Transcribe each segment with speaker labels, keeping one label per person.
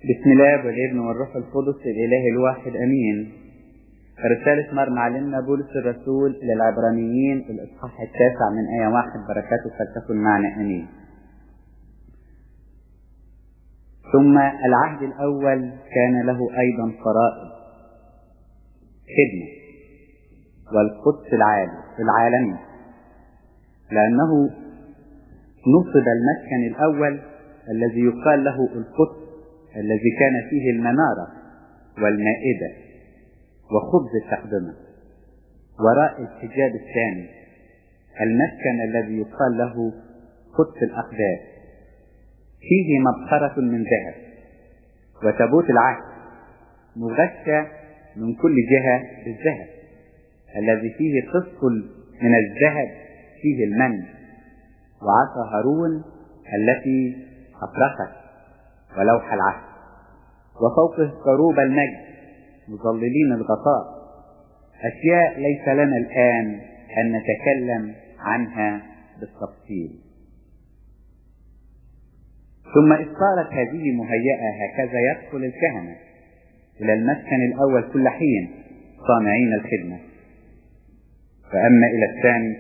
Speaker 1: بسم الله والابن والروح القدس الإله الواحد أمين رسالة مر معلمنا بولس الرسول للعبرانيين الإصحاح التاسع من آية واحد بركاته فلتكن معنا أمين ثم العهد الأول كان له أيضا فرائض خدمة والقدس العالي العالمي لأنه نصب المسكن الأول الذي يقال له القدس الذي كان فيه المنارة والمائدة وخبز التقدمة وراء الحجاب الثاني المسكن الذي يقال له قدس الأقداس فيه مبخرة من ذهب وتابوت العهد مغشى من كل جهة بالذهب الذي فيه قسط من الذهب فيه المن وعصا هارون التي أفرخت ولوح العهد وفوقه كروب المجد مظللين الغطاء أشياء ليس لنا الآن أن نتكلم عنها بالتفصيل ثم إذ صارت هذه مهيئة هكذا يدخل الكهنة إلى المسكن الأول كل حين صانعين الخدمة فأما إلى الثاني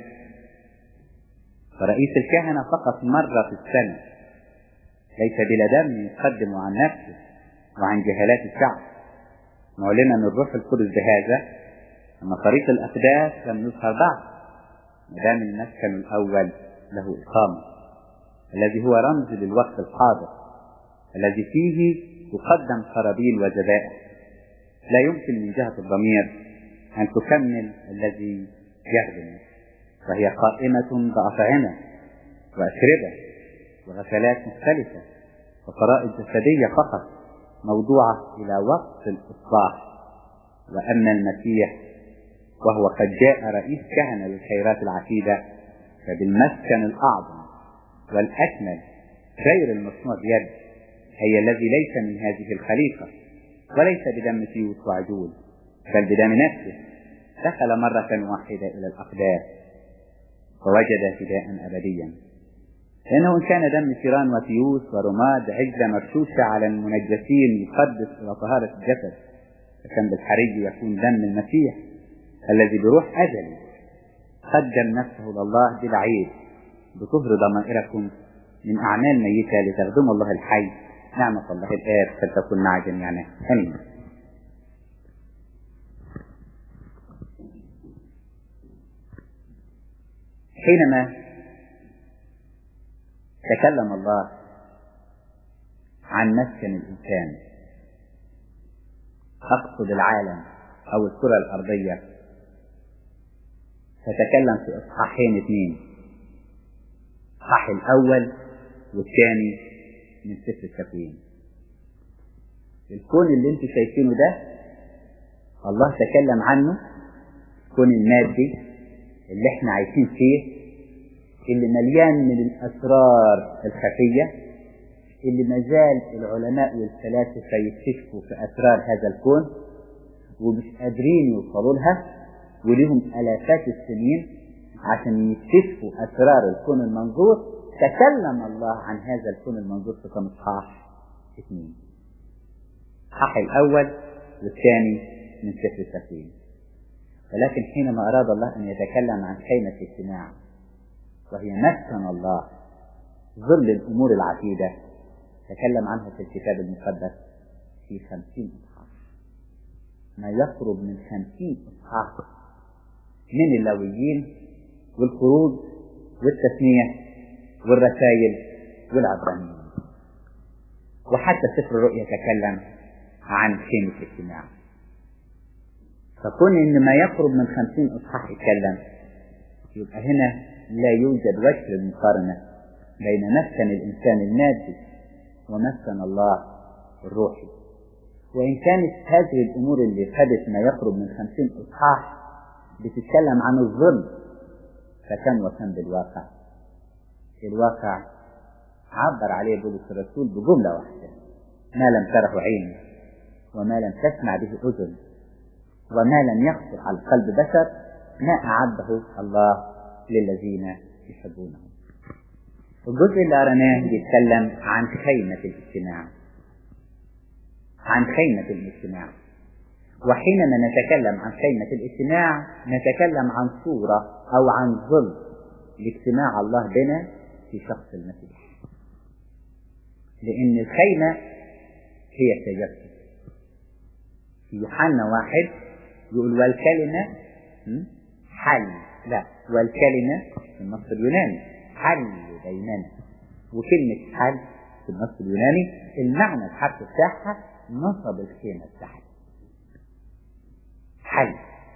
Speaker 1: فرئيس الكهنة فقط مرة في السنة ليس بلا دم يقدم عن نفسه وعن جهالات الشعب معلنا من الروح القدس بهذا أن طريق الأقداس لم يظهر بعد ما دام المسكن الأول له إقامة الذي هو رمز للوقت الحاضر الذي فيه تقدم قرابيل وذبائح لا يمكن من جهة الضمير أن تكمل الذي يخدم فهي قائمة بأطعمة وأشربة وغسلات مختلفة وفرائض جسدية فقط موضوعة إلى وقت الإصلاح وأما المسيح وهو قد جاء رئيس كهنة للخيرات العتيدة فبالمسكن الأعظم والأكمل غير المصنوع بيد أي الذي ليس من هذه الخليقة وليس بدم سيوس وعجول بل بدم نفسه دخل مرة واحدة إلى الأقداس ووجد فداء أبديا لأنه إن كان دم ثيران وتيوس ورماد عجلة مرشوشة على المنجسين يقدس إلى طهارة الجسد فكان بالحري يكون دم المسيح الذي بروح أزلي قدم نفسه لله بلا عيب بطهر ضمائركم من أعمال ميتة لتخدموا الله الحي نعمة الله الآب فلتكن مع جميعنا آمين حينما تكلم الله عن مسكن الإنسان أقصد العالم أو الكرة الأرضية فتكلم في إصحاحين اثنين الإصحاح الأول والثاني من سفر التكوين الكون اللي انتم شايفينه ده الله تكلم عنه الكون المادي اللي احنا عايشين فيه اللي مليان من الأسرار الخفية اللي مازال العلماء والفلاسفة يكتشفوا في أسرار هذا الكون ومش قادرين يوصلوا لها ولهم آلافات السنين عشان يكتشفوا أسرار الكون المنظور تكلم الله عن هذا الكون المنظور في كم إصحاح اثنين الإصحاح الأول والثاني من سفر التكوين ولكن حينما أراد الله أن يتكلم عن خيمة الاجتماع وهي مسكن الله ظل الأمور العتيدة تكلم عنها في الكتاب المقدس في خمسين إصحاح ما يقرب من خمسين إصحاح من اللويين والخروج والتثنية والرسائل والعبرانيين وحتى سفر الرؤيا تكلم عن خيمة الاجتماع فكون ان ما يقرب من خمسين اصحاح يتكلم يبقى هنا لا يوجد وجه للمقارنة بين مسكن الإنسان المادي ومسكن الله الروحي وإن كانت هذه الأمور اللي خدت ما يقرب من خمسين إصحاح بتتكلم عن الظلم فكان وكان بالواقع الواقع عبر عليه بولس الرسول بجملة واحدة ما لم تره عين وما لم تسمع به أذن وما لم يخطر على قلب بشر ما أعده الله للذين يحبونه الجزء اللي قرناه بيتكلم عن خيمة الاجتماع عن خيمة الاجتماع وحينما نتكلم عن خيمة الاجتماع نتكلم عن صورة أو عن ظل لاجتماع الله بنا في شخص المسيح لأن الخيمة هي التجسد في يوحنا واحد يقول والكلمة حل لا والكلمة في النص اليوناني حل بيننا وكلمة حل في النص اليوناني المعنى الحرف بتاعها نصب الخيمة بتاعتها حل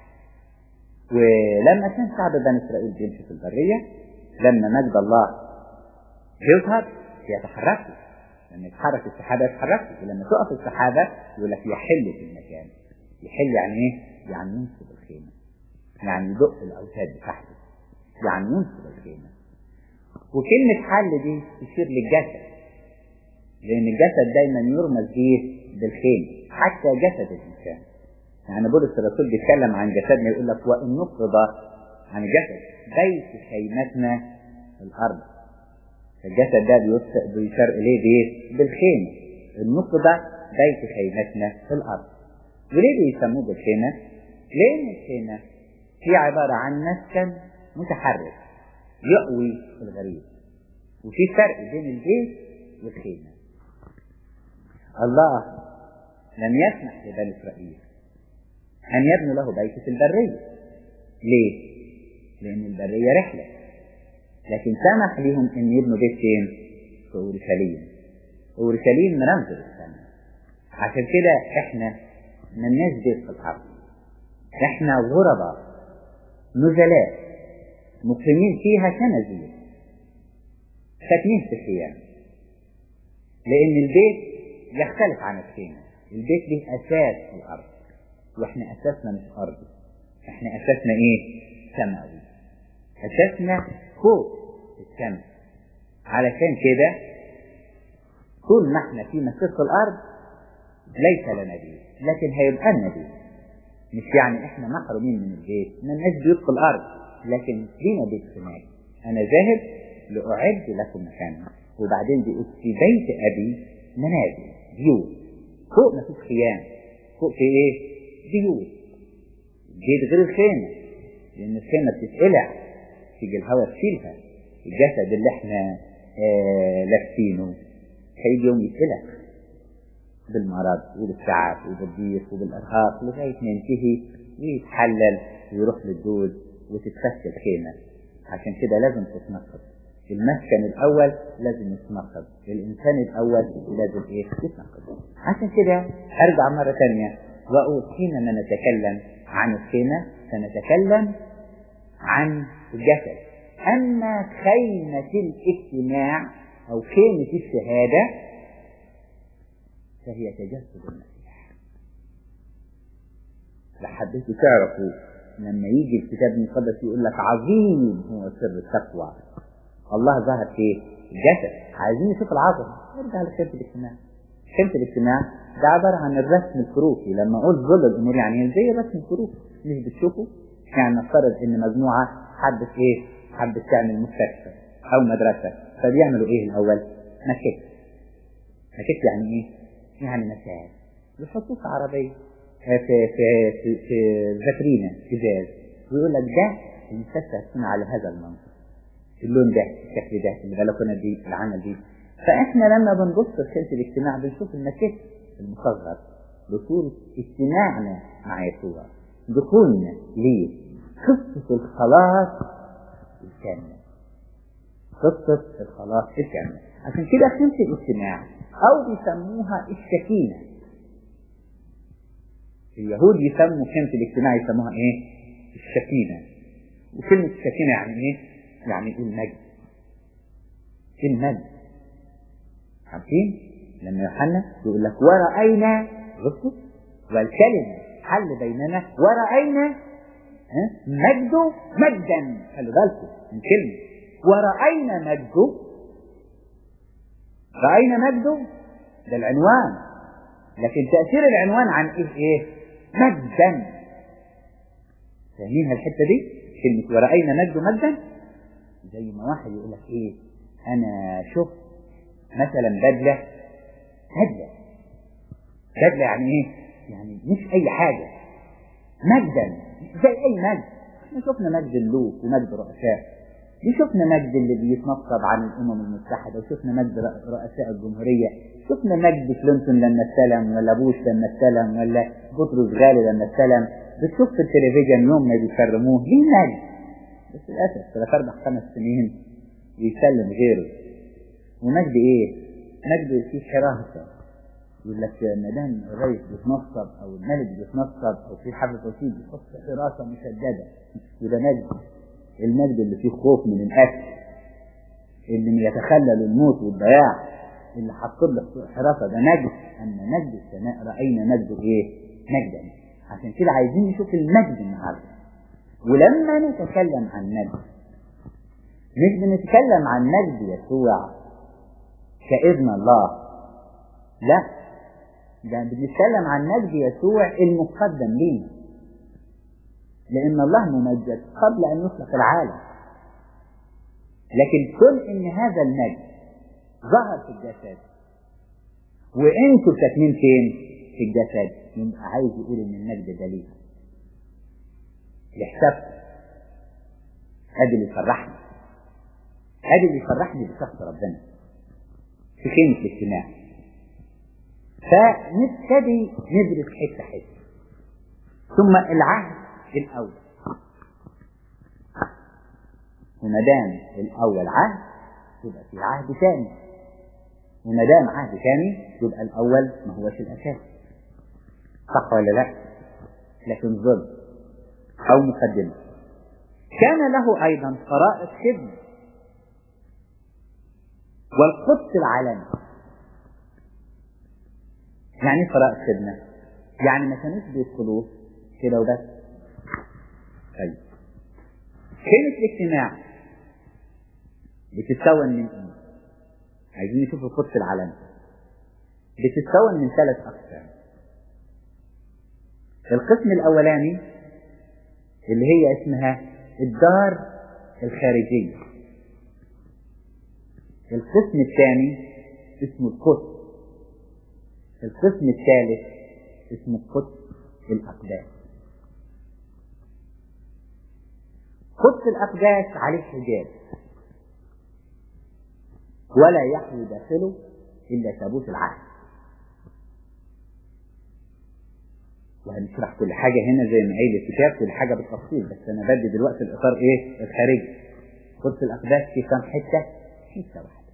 Speaker 1: ولما كان شعب بني إسرائيل بيمشي في البرية لما مجد الله يظهر يتحركوا لما يتحرك السحابة يتحركوا ولما تقف السحابة يقول لك يحل في المكان يحل يعني ايه؟ يعني ينصب الخيمة يعني يدق الأوتاد بتاعته يعني ينصب الخيمة وكلمة حل دي تشير للجسد لأن الجسد دايما يرمز إيه؟ بالخيمة حتى جسد الإنسان يعني بولس الرسول بيتكلم عن جسدنا يقول لك وإن نقض عن الجسد بيت خيمتنا الأرض الجسد ده بيشار إليه بإيه؟ بالخيمة النقض بيت خيمتنا في الأرض وليه بيسموه بالخيمة؟ لأن الخيمة هي عبارة عن مسكن متحرك يقوي الغريب وفي فرق بين البيت والخيمة الله لم يسمح لبني إسرائيل أن يبنوا له بيت في البرية ليه؟ لأن البرية رحلة لكن سمح لهم أن يبنوا بيت فين؟ في أورشليم أورشليم رمز للسماء عشان كده إحنا ملناش بيت في الأرض إحنا غرباء نزلاء مقيمين فيها كنزير ساكنين في خيام لأن البيت يختلف عن الخيمة البيت له أساس في الأرض وإحنا أساسنا مش أرضي إحنا أساسنا إيه؟ سماوي أساسنا فوق السماء علشان كده طول ما احنا في مسيرة الأرض ليس لنا بيت لكن هيبقى لنا بيت مش يعني احنا محرومين من البيت ما لناش بيوت في الأرض لكن لينا بيت هناك أنا ذاهب لأعد لكم مكانا وبعدين بيقول في بيت أبي منازل بيوت فوق ما فيش خيام فوق في ايه؟ بيوت بيت غير الخيمة لأن الخيمة بتتقلع تيجي الهواء تشيلها الجسد اللي احنا آه لابسينه هيجي يوم يتقلع بالمرض وبالتعب وبالضيق وبالإرهاق لغاية ما ينتهي ويتحلل ويروح للدود وتتفك الخيمة عشان كده لازم تتنقض المسكن الأول لازم يتنقض الإنسان الأول لازم إيه يتنقض عشان كده أرجع مرة ثانية وأقول حينما نتكلم عن الخيمة سنتكلم عن الجسد أما خيمة الاجتماع أو خيمة الشهادة فهي تجسد المسيح لو حبيتوا تعرفوا لما يجي الكتاب المقدس يقول لك عظيم هو سر التقوى الله ظهر في الجسد عايزين نشوف العظمة ارجع لخيمة الاجتماع خيمة الاجتماع ده عبارة عن الرسم الكروكي لما اقول ظل الامور يعني زي الرسم الكروكي مش بتشوفوا يعني نفترض ان مجموعة حبت ايه حبت تعمل مستشفى او مدرسة فبيعملوا ايه الاول مكت مكت يعني ايه يعني مساعد يحطوه في عربية في في في, في فاترينا ازاز ويقول لك ده المستشفى هتكون على هذا المنظر اللون ده الشكل ده البلكونه دي العمل دي فاحنا لما بنبص في خلف الاجتماع بنشوف المكت المصغر بصورة اجتماعنا مع يسوع دخولنا ليه قصة الخلاص الكاملة قصة الخلاص الكاملة عشان كده خلف الاجتماع أو بيسموها السكينة اليهود يسموا خيمة الاجتماع يسموها ايه؟ السكينة وكلمة السكينة يعني ايه؟ يعني المجد المجد عارفين؟ لما يوحنا يقول لك ورأينا بصوا والكلمة حل بيننا ورأينا مجده مجدا خلوا بالكم من كلمة ورأينا مجده رأينا مجده ده العنوان لكن تأثير العنوان عن ايه ايه مجدا فاهمين هالحتة دي كلمة ورأينا مجده مجدا زي ما واحد يقول لك ايه انا شفت مثلا بدلة بدلة بدلة يعني ايه يعني مش اي حاجة مجدا زي اي مجد احنا شفنا مجد الملوك ومجد رؤساء شفنا مجد اللي بيتنصب عن الامم المتحدة وشفنا مجد رؤساء الجمهورية شفنا مجد كلينتون لما استلم ولا بوش لما استلم ولا بطرس غالي لما استلم بتشوف في التلفزيون يوم ما بيكرموه ليه مجد بس للاسف ثلاث اربع خمس سنين ويسلم غيره ومجد ايه؟ مجد فيه حراسة يقول لك ما دام الرئيس بيتنصب او الملك بيتنصب او في حفل توكيل بيحط حراسة مشددة وده مجد المجد اللي فيه خوف من القتل اللي يتخلل الموت والضياع اللي حط له حراسة ده مجد اما مجد السماء رأينا مجد ايه؟ مجدا عشان كده عايزين نشوف المجد النهارده ولما نتكلم عن مجد مش بنتكلم عن مجد يسوع كإذن الله لا ده بنتكلم عن مجد يسوع المقدم لينا لأن الله ممجد قبل أن يخلق العالم لكن كل إن هذا المجد ظهر في الجسد وانتوا ساكنين فين؟ في الجسد يبقى عايز يقول إن المجد ده ليه لحسابكم ادي اللي يفرحني ادي اللي يفرحني بشخص ربنا في خيمة الاجتماع فنبتدي ندرس حتة حتة ثم العهد الأول وما دام الأول عهد يبقى في عهد ثاني وما دام عهد ثاني يبقى الأول ما هوش الأساس صح ولا لا؟ لكن ظلم أو مقدمة كان له أيضا فرائض خدمة والقدس العالمي يعني فرائض خدمة يعني ما كانوش بيدخلوه كده وبس طيب كلمة الاجتماع بتتكون من ايه؟ عايزين نشوف القدس العالمي بتتكون من ثلاث أقسام القسم الأولاني اللي هي اسمها الدار الخارجية القسم الثاني اسمه القدس القسم الثالث اسمه قدس الأقداس قدس الأقداس عليه حجاب ولا يحوي داخله إلا تابوت العهد وهنشرح كل حاجة هنا زي ما قايل الكتاب كل حاجة بالتفصيل بس أنا بدي دلوقتي الإطار إيه الخارجي قدس الأقداس في كام حتة؟ حتة واحدة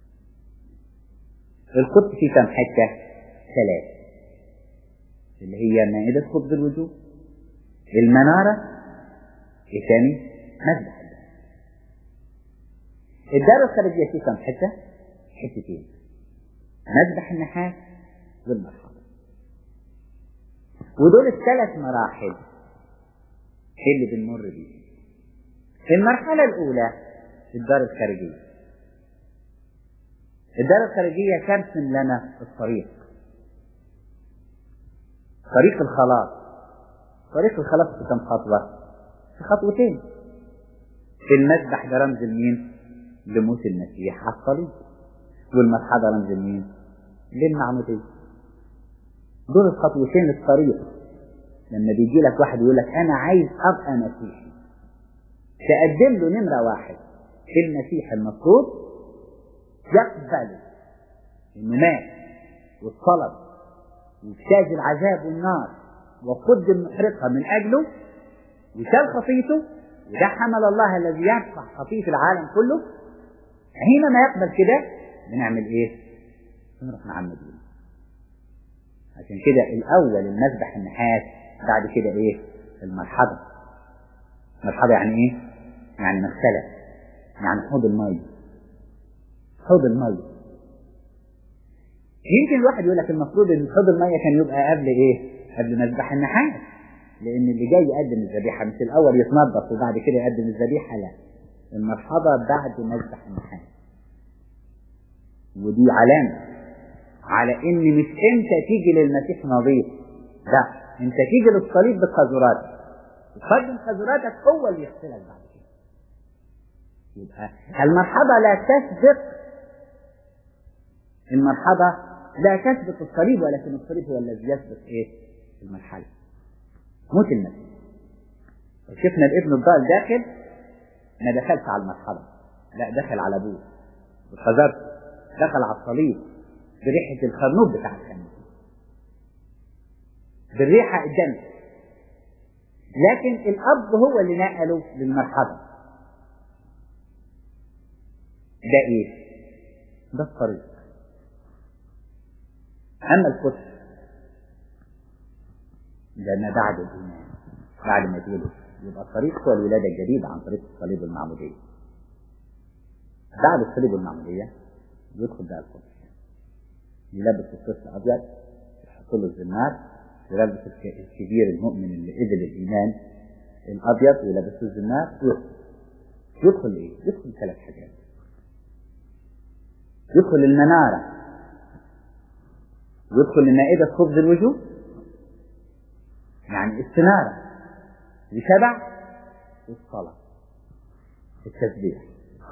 Speaker 1: القدس في كام حتة؟ ثلاثة اللي هي مائدة خبز الوجوه المنارة ايه تاني؟ مذبح الدار الخارجية في كام حتة؟ حتتين مذبح النحاس والمرحلة ودول الثلاث مراحل اللي بنمر بيها المرحلة الأولى الدار الخارجية الدار الخارجية ترسم لنا الطريق طريق الخلاص طريق الخلاص في كم خطوة؟ في خطوتين المذبح ده رمز لمين؟ لموت المسيح على الصليب والمرحلة رمز لمين؟ للمعمودية دول الخطوتين الطريق لما بيجي لك واحد يقول لك أنا عايز أبقى مسيحي تقدم له نمرة واحد المسيح المفروض يقبل إنه مات واتصلب واجتاز العذاب والنار وقدم محرقها من أجله وشال خطيته وده حمل الله الذي يرفع خطية العالم كله حينما يقبل كده بنعمل ايه؟ بنروح نعمدين عشان كده الأول المذبح النحاس بعد كده ايه؟ المرحبا مرحبا يعني ايه؟ يعني مغسلة يعني حوض المية حوض المية يمكن الواحد يقول لك المفروض ان حوض المية كان يبقى قبل ايه؟ قبل مذبح النحاس لأن اللي جاي يقدم الذبيحة مش الأول يتنظف وبعد كده يقدم الذبيحة لا المرحبا بعد مذبح النحاس ودي علامة على إن مش أنت تيجي للمسيح نظيف لا أنت تيجي للصليب بقذوراتك تقدم قذوراتك هو اللي يغسلك بعد كده يبقى المرحبا لا تسبق المرحبا لا تثبت الصليب ولكن الصليب هو الذي يثبت ايه المرحلة موت المسيح شفنا الابن الضال داخل ما دخلش على المرحلة لا دخل على ابوه وخزرت دخل على الصليب بريحة الخرنوب بتاع الخميس بالريحة الدم لكن الأب هو اللي نقله للمرحلة ده إيه؟ ده الطريق أما القدس ده ما بعد الإيمان بعد ما يتولد يبقى الطريق هو الولادة الجديدة عن طريق الصليب المعمودية بعد الصليب المعمودية يدخل بقى القدس يلبس الطفل أبيض يحط له الزنات يلبس الكبير المؤمن اللي قبل الإيمان الأبيض ويلبسه الزنات ويدخل يدخل إيه؟ يدخل ثلاث حاجات يدخل المنارة ويدخل لمائدة خبز الوجوه يعني استنارة لشبع والصلاة التسبيح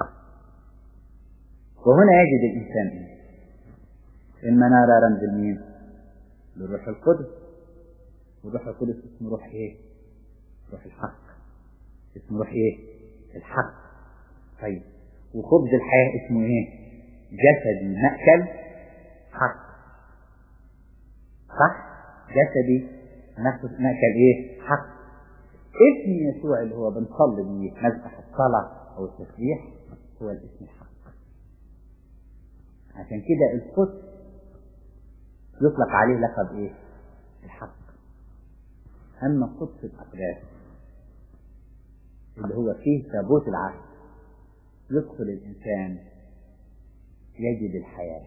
Speaker 1: وهنا يجد الإنسان إيه؟ المنارة رمز المين؟ للروح القدس والروح القدس اسمه روح ايه؟ روح الحق اسمه روح ايه؟ الحق طيب وخبز الحياة اسمه ايه؟ جسدي مأكل حق صح؟ جسدي مأكل ايه؟ حق اسم يسوع اللي هو بنصلي بيه مذبح الصلاة أو التسبيح هو الاسم الحق عشان كده القدس يطلق عليه لقب ايه الحق اما قدس الاقداس اللي هو فيه تابوت العهد يدخل الانسان يجد الحياة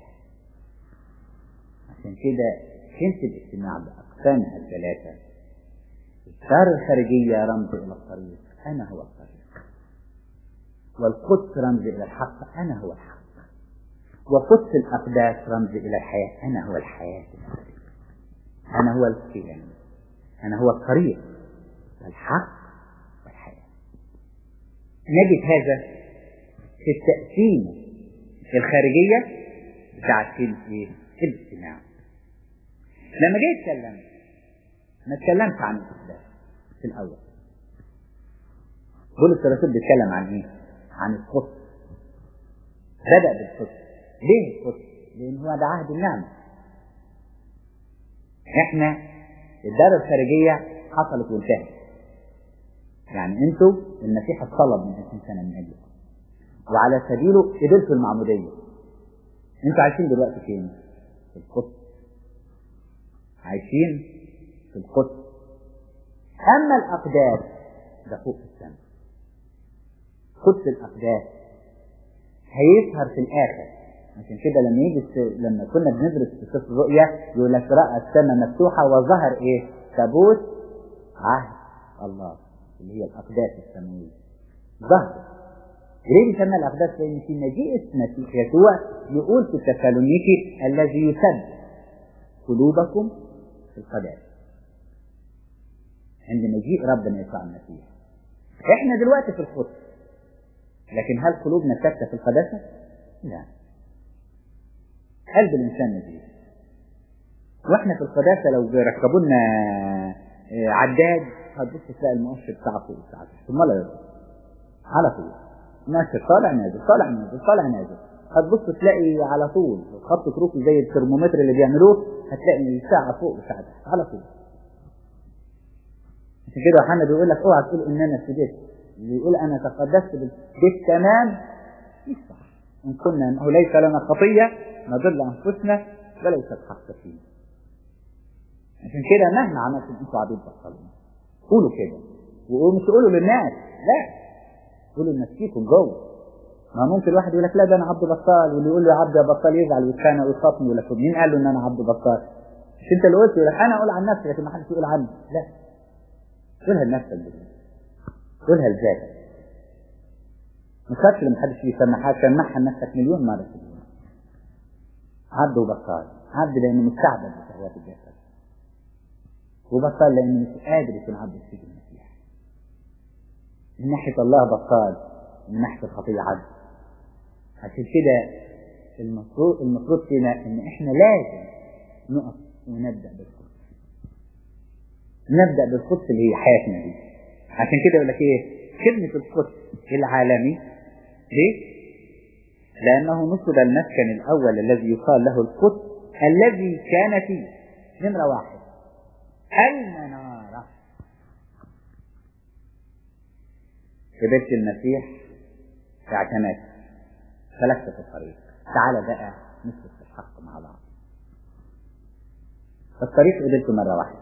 Speaker 1: عشان كده كنت الاجتماع بأقسامها الثلاثة الدار الخارجية رمز إلى الطريق أنا هو الطريق والقدس رمز إلى الحق أنا هو الحق وقدس الأقداس رمز إلى الحياة أنا هو الحياة أنا هو القيم أنا هو الطريق والحق والحياة نجد هذا في التقسيم الخارجية بتاعت ايه؟ الاجتماع لما جاي يتكلم ما اتكلمش عن الأقداس في الأول بولس الرسول بيتكلم عن ايه؟ عن القدس بدأ بالقدس ليه القدس؟ لأن هو ده عهد النعمة. إحنا الدار الخارجية حصلت وانتهت. يعني أنتوا المسيح اتصلب من 2000 سنة من أجلكم. وعلى سبيله قبلتوا المعمودية. أنتوا عايشين دلوقتي فين؟ في القدس. عايشين في القدس. أما الأقداس ده فوق السماء. قدس الأقداس هيظهر في الآخر عشان كده لما يجي لما كنا بندرس في سفر الرؤيا يقول لك رأى السماء مفتوحة وظهر ايه؟ تابوت عهد الله اللي هي الأقداس السماوية. ظهر. ليه بيسمى الأقداس؟ لأن في مجيء المسيح يسوع يقول في التسالونيكي الذي يثبت قلوبكم في القداسة. عند مجيء ربنا يسوع المسيح. احنا دلوقتي في القدس. لكن هل قلوبنا ثابتة في القداسة؟ لا. قلب الإنسان نزيف وإحنا في القداسة لو ركبوا لنا عداد هتبص تلاقي المؤشر بتاعه فوق بتاعه ثم لا يرضى على طول مؤشر طالع نازل طالع نازل طالع نازل هتبص تلاقي على طول خط كروكي زي الترمومتر اللي بيعملوه هتلاقي ساعة فوق وساعة تحت على طول عشان كده يوحنا بيقول لك اوعى تقول ان انا سجدت بيقول انا تقدست بالتمام مش صح ان كنا انه ليس لنا خطيه نضل انفسنا وليس الحق فينا عشان كده مهما عملتم انتوا عبيد بطلين قولوا كده ومش تقولوا للناس لا قولوا لنفسيكم جوه ما ممكن واحد يقول لك لا ده انا عبد بطال واللي يقول له عبد بطال يزعل ويتخانق ويخاصمه يقول لك مين قال له ان انا عبد بطال؟ مش انت اللي قلت يقول لك انا اقول عن نفسي لكن ما حدش يقول عني لا قولها لنفسك بالله قولها لذاتك ما تخافش لما حدش يسمعها سمعها لنفسك مليون مره في اليوم عبد وبطال عبد لانه مستعبد بشهوات الجسد وبطال لانه مش قادر يكون عبد في المسيح من ناحيه الله بطال من ناحيه الخطيه عبد عشان كده المفروض المفروض فينا ان احنا لازم نقف ونبدا بالقدس نبدا بالقدس اللي هي حياتنا دي عشان كده يقول لك ايه كلمه القدس العالمي ليه؟ لانه نصب المسكن الاول الذي يقال له القدس الذي كان فيه نمره واحد المناره في بيت المسيح اعتمدت سلكت في الطريق تعال بقى نسلك في الحق مع بعض الطريق قبلته مرة واحدة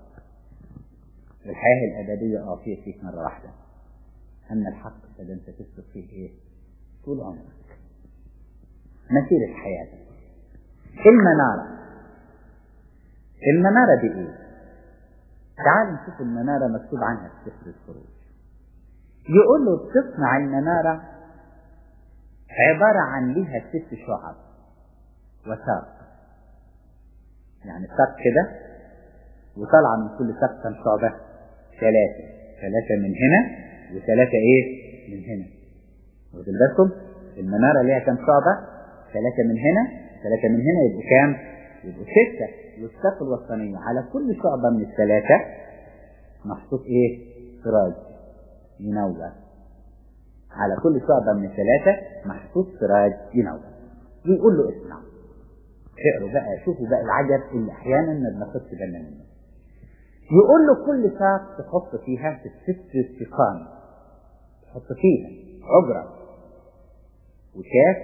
Speaker 1: الحياة الأبدية اه فيه فيك مرة واحدة أما الحق فده أنت تسلك فيه إيه؟ طول عمرك مسيرة حياتك المنارة المنارة دي إيه؟ تعال نشوف المنارة مكتوب عنها في سفر الخروج يقول له بتصنع المنارة عبارة عن لها ست شعب وساق يعني ساق كده وطالعة من كل ساق كم شعبة ثلاثة ثلاثة من هنا وثلاثة ايه من هنا واخد بالكم المنارة ليها كم شعبة ثلاثة من هنا ثلاثة من هنا يبقوا كام يبقوا ستة والساق الوسطانية على كل شعبة من الثلاثة محطوط ايه سراج ينور على كل شعبة من الثلاثة محطوط سراج ينور بيقول له اسمع اقروا بقى شوفوا بقى العجب اللي احيانا ما بناخدش بالنا منه يقول له كل ساق تحط فيها الست استقام تحط فيها عجرة وكاس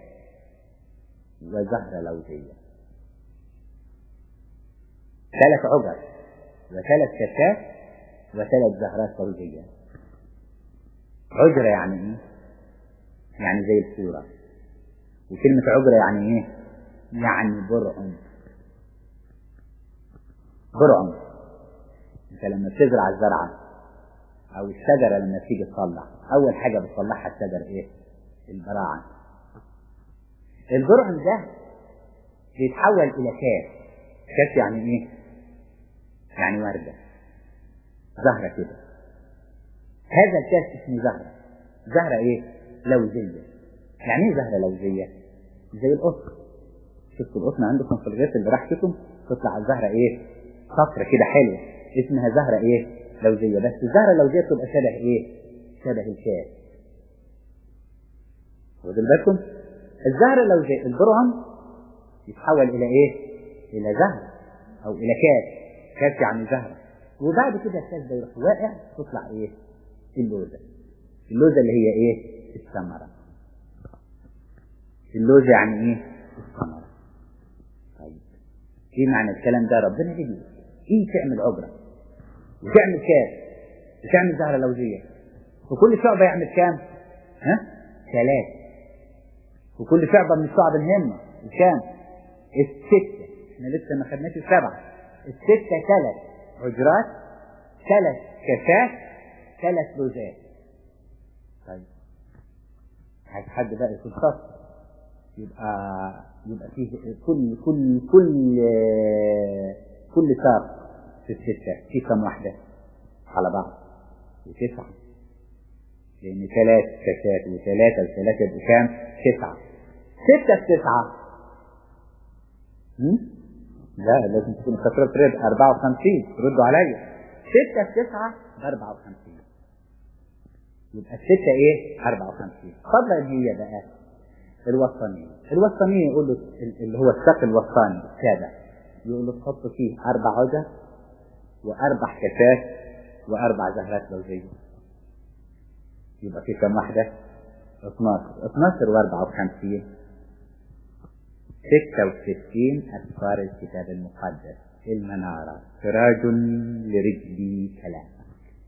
Speaker 1: وزهرة لوزية ثلاث عجر وثلاث كاسات وثلاث زهرات لوزية عجرة يعني ايه؟ يعني زي الصورة وكلمة عجرة يعني ايه؟ يعني برعم برعم انت لما بتزرع الزرعة او الشجرة لما تيجي تصلح اول حاجة بتصلحها الشجر ايه؟ البراعم البرعم ده بيتحول الى كاس كاس يعني ايه؟ يعني وردة زهرة كده هذا الكاس اسمه زهرة زهرة ايه لوزية يعني ايه زهرة لوزية زي القطن شفتوا القطن عندكم في الغيط اللي راحتكم تطلع الزهرة ايه صفرة كده حلوة اسمها زهرة ايه لوزية بس الزهرة اللوزية تبقى شبه ايه شبه الكاس واخدين بالكم الزهرة اللوزية البرعم يتحول الى ايه الى زهرة او الى كاس كاس يعني زهرة وبعد كده الكاس ده يروح واقع تطلع ايه اللوزة اللوزة اللي هي ايه الثمرة اللوزة يعني ايه الثمرة طيب ايه معنى الكلام ده ربنا بيقول ايه تعمل عبرة وتعمل كاس وتعمل زهرة لوزية وكل شعبة يعمل كام ها ثلاثة وكل شعبة من الشعب الهمة وكام الستة احنا لسه ما خدناش السبعة الستة ثلاث حجرات ثلاث كاسات ثلاث لوزات طيب عايز حد بقى يكون خاص يبقى يبقى فيه كل كل كل كل ساق في الستة في كم واحدة على بعض وتسعة لأن ثلاث كاسات وثلاثة وثلاثة بكام؟ تسعة ستة في تسعة لا لازم تكون خسرت رد 54 ردوا عليا ستة في تسعة ب 54 يبقى الستة ايه 54 فضلا ان هي بقى الوسطانية الوسطانية يقول له اللي هو الساق الوسطاني السابع يقول له تحط فيه أربع عجر وأربع كاسات وأربع زهرات لوزية يبقى في كم واحدة 12 12 و54 66 أسفار الكتاب المقدس المنارة سراج لرجلي كلامك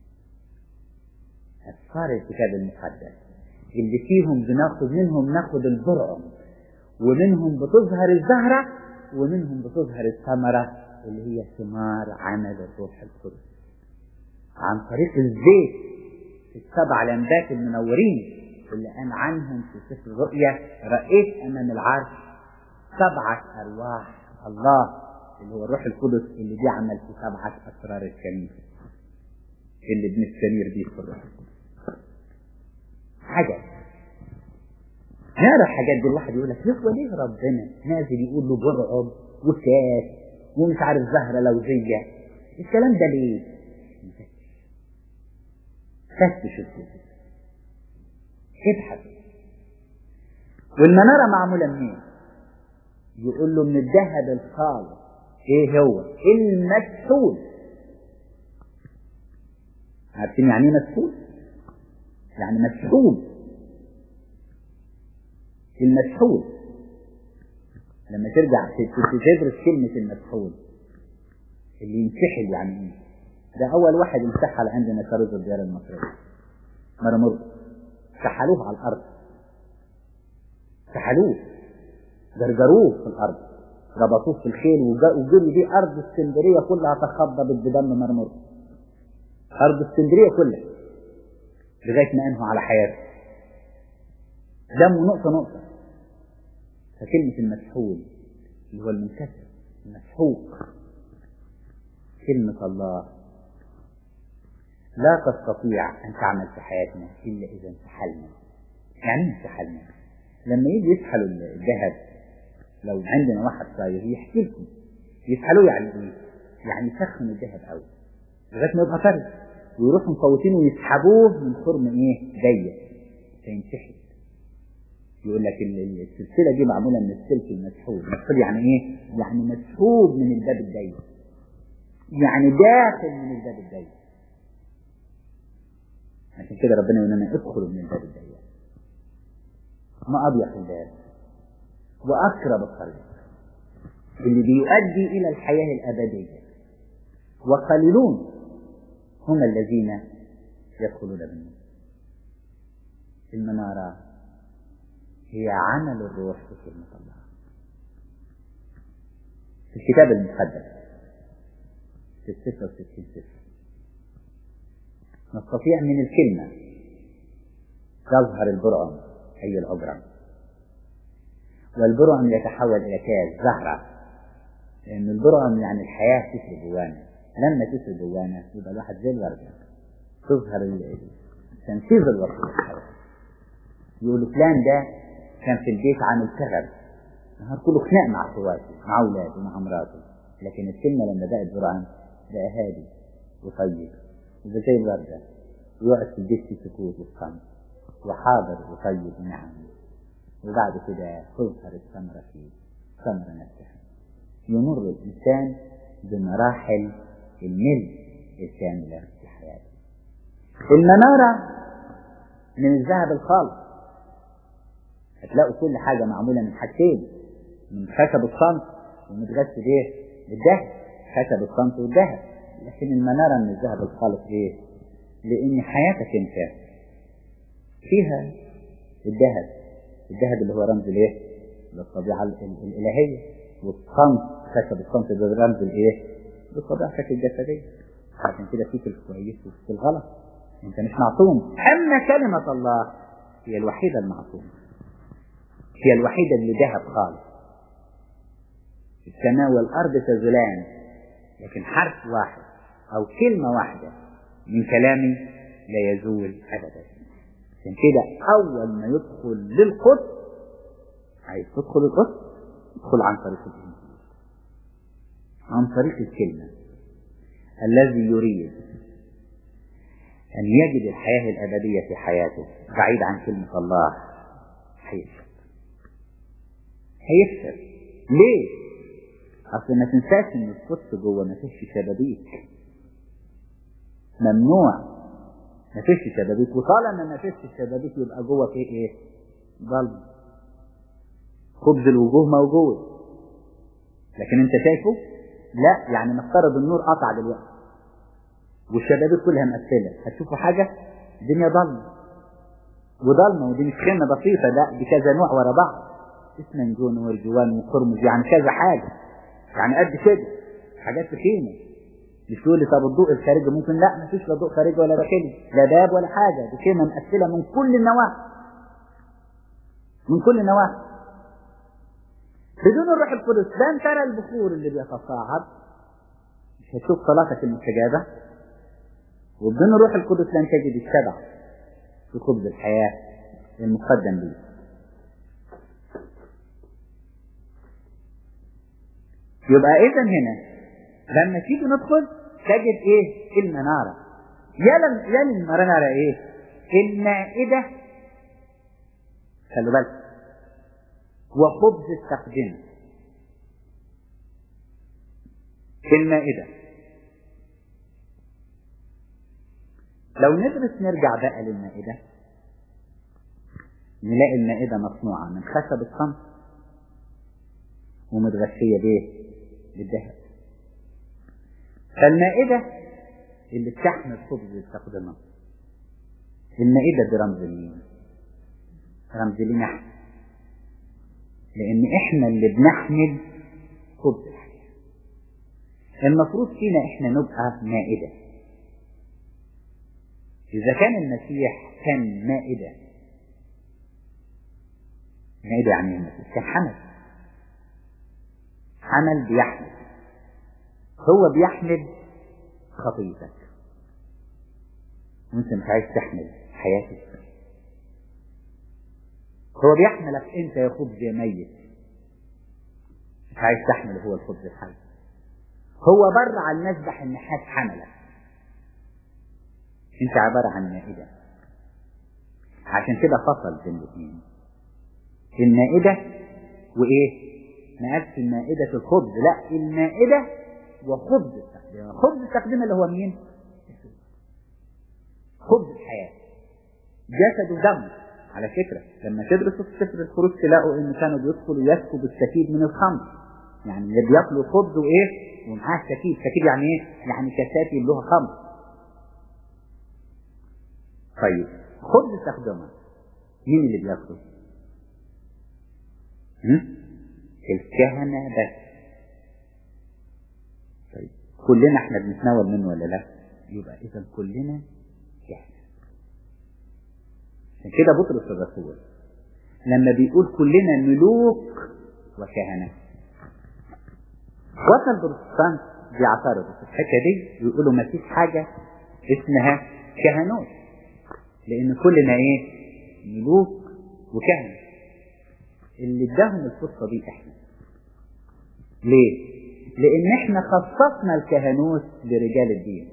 Speaker 1: أسفار الكتاب المقدس اللي فيهم بناخد منهم ناخد البرعم ومنهم بتظهر الزهرة ومنهم بتظهر الثمرة اللي هي ثمار عمل الروح القدس عن طريق الزيت السبع لمبات المنورين اللي قال عنهم في سفر الرؤيا رأيت أمام العرش سبعة أرواح الله اللي هو الروح القدس اللي بيعمل في سبعة أسرار الكنيسة اللي بنستنير بيه في الروح القدس عجب نقرا الحاجات دي الواحد يقول لك هو ليه ربنا نازل يقول له برعب وكاس ومش عارف زهره لوزيه الكلام ده ليه؟ فتش الكتب ابحث والمناره معموله منين؟ يقول له من الذهب الخالص ايه هو؟ المسحول عارفين يعني ايه مسحول؟ يعني مسحول المسحول لما ترجع تدرس كلمة المسحول اللي ينسحل يعني ايه ده أول واحد انسحل عندنا كرز الديار المصرية مرمر سحلوه على الأرض سحلوه جرجروه في الأرض ربطوه في الخيل وجروا دي أرض اسكندرية كلها تخضبت بدم مرمر أرض اسكندرية كلها لغاية ما أنهوا على حياته دمه نقطة نقطة فكلمة المسحول اللي هو المنكسر المسحوق كلمة الله لا تستطيع أن تعمل في حياتنا إلا إذا انسحلنا يعني ايه انسحلنا لما يجي يسحلوا الذهب لو عندنا واحد صاير يحكي لكم يسحلوه يعني ايه؟ يعني يسخنوا الذهب قوي لغايه ما يبقى فرد ويروحوا مفوتينه ويسحبوه من خرم ايه؟ ضيق فينسحب يقول لك السلسلة دي معمولة من السلك المسحوب المسحوب يعني ايه يعني مسحوب من الباب الضيق يعني داخل من الباب الضيق عشان كده ربنا يقول لنا ادخلوا من الباب الضيق ما اضيق الباب واقرب الطريق اللي بيؤدي الى الحياة الابدية وقليلون هم الذين يدخلون منه المنارات هي عمل الروح في كلمة الله في الكتاب المقدس في الستة وستين سفر نستطيع من الكلمة تظهر البرعم أي العبرة والبرعم يتحول إلى كاس زهرة لأن البرعم يعني الحياة تسري جوانا لما تسري جوانا يبقى الواحد زي الوردة تظهر تنفيذ الوصية يقول فلان ده كان في البيت عامل كغب نهار كله خناق مع اخواته مع اولاده مع مراته لكن الكلمة لما بقت برعان بقى هادي وطيب وزي زي الوردة ويقعد في البيت في سكوت وصمت وحاضر وطيب نعم وبعد كده تظهر الثمرة فيه ثمرة نفسها يمر الإنسان بمراحل الملء الكاملة في حياته المنارة من الذهب الخالص هتلاقوا كل حاجة معمولة من حاجتين من خشب الصمت ومتغسل ايه؟ بالذهب خشب الصمت والذهب لكن المنارة من الذهب الخالص ايه؟ لأن حياتك انت فيها الذهب الذهب اللي هو رمز الايه؟ للطبيعة الإلهية والصمت خشب الصمت ده رمز الايه؟ لطبيعتك الجسدية عشان كده فيك الكويس وفيك الغلط انت مش معصوم اما كلمة الله هي الوحيدة المعصومة هي الوحيدة اللي ذهب خالص السماء والأرض تزولان لكن حرف واحد أو كلمة واحدة من كلامي لا يزول أبدا عشان كده أول ما يدخل للقدس عايز تدخل القدس ادخل عن طريق الإنجيل عن طريق الكلمة الذي يريد أن يجد الحياة الأبدية في حياته بعيد عن كلمة الله هيفشل هيفشل ليه؟ أصل ما تنساش إن القدس جوه ما فيش شبابيك ممنوع ما فيش شبابيك وطالما ما فيش شبابيك يبقى جوه في إيه؟ ظلم خبز الوجوه موجود لكن أنت شايفه؟ لا يعني نفترض النور قطع دلوقتي والشبابيك كلها مقفلة هتشوفوا حاجة الدنيا ضلمة وضلمة ودي مش خيمة بسيطة لا دي كذا نوع ورا بعض اسمنجون وارجوان وقرمز يعني كذا حاجة يعني قد كده حاجات تخينة مش تقول لي طب الضوء الخارجي ممكن لا مفيش لا ضوء خارجي ولا داخلي لا باب ولا حاجة دي خيمة مقفلة من كل النواحي من كل النواحي بدون الروح القدس لن ترى البخور اللي بيتصاعد مش هتشوف صلاتك المستجابة وبدون الروح القدس لن تجد الشبع في خبز الحياة المقدم لي يبقى اذا هنا لما تيجي ندخل تجد ايه المنارة يا لم يا المنارة ايه المائدة خلوا بالك وخبز التقدمة المائدة لو ندرس نرجع بقى للمائدة نلاقي المائدة مصنوعة من خشب الصمت ومتغشية بايه؟ بالذهب فالمائدة اللي بتحمل خبز التقدمة المائدة دي رمز مين؟ رمز لنا احنا لأن احنا اللي بنحمل خبز الحياة المفروض فينا احنا نبقى مائدة إذا كان المسيح كان مائدة مائدة يعني ايه المسيح؟ كان حمل حمل بيحمل هو بيحمل خطيتك وانت مش عايز تحمل حياتك هو بيحملك انت يا خبز يا ميت مش عايز تحمل هو الخبز الحي هو بر على المذبح النحاس حملك انت عبارة عن مائدة عشان كده فصل بين الاثنين المائدة وايه ما قالش المائدة الخبز لا المائدة وخبز التقدمة خبز التقدمة اللي هو مين خبز الحياة جسد ودم على فكرة لما تدرسوا في سفر الخروج تلاقوا ان كانوا بيدخلوا يسكوا بالسكيب من الخمر يعني اللي بياكلوا خبز وايه ومعاه سكيب سكيب يعني ايه يعني كاسات يملوها خمر طيب خبز التقدمة مين اللي بياكله الكهنة بس طيب كلنا احنا بنتناول منه ولا لا يبقى اذا كلنا كهنة عشان كده بطرس الرسول لما بيقول كلنا ملوك وكهنة وصل البروتستانت بيعترضوا في الحته دي ويقولوا ما فيش حاجه اسمها كهنوت لان كلنا ايه ملوك وكهنة اللي اداهم الفرصه دي احنا ليه لان احنا خصصنا الكهنوت لرجال الدين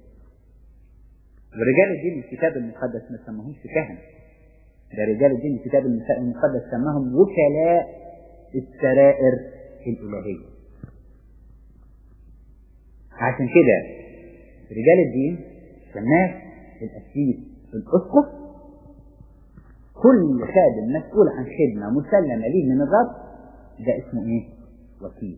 Speaker 1: ورجال الدين الكتاب المقدس ما سماهمش كهنه ده رجال الدين الكتاب المقدس سماهم وكلاء السرائر الإلهية عشان كده رجال الدين سماه الأسيس الأسقف كل خادم مسؤول عن خدمة مسلمة ليه من الرب ده اسمه ايه؟ وكيل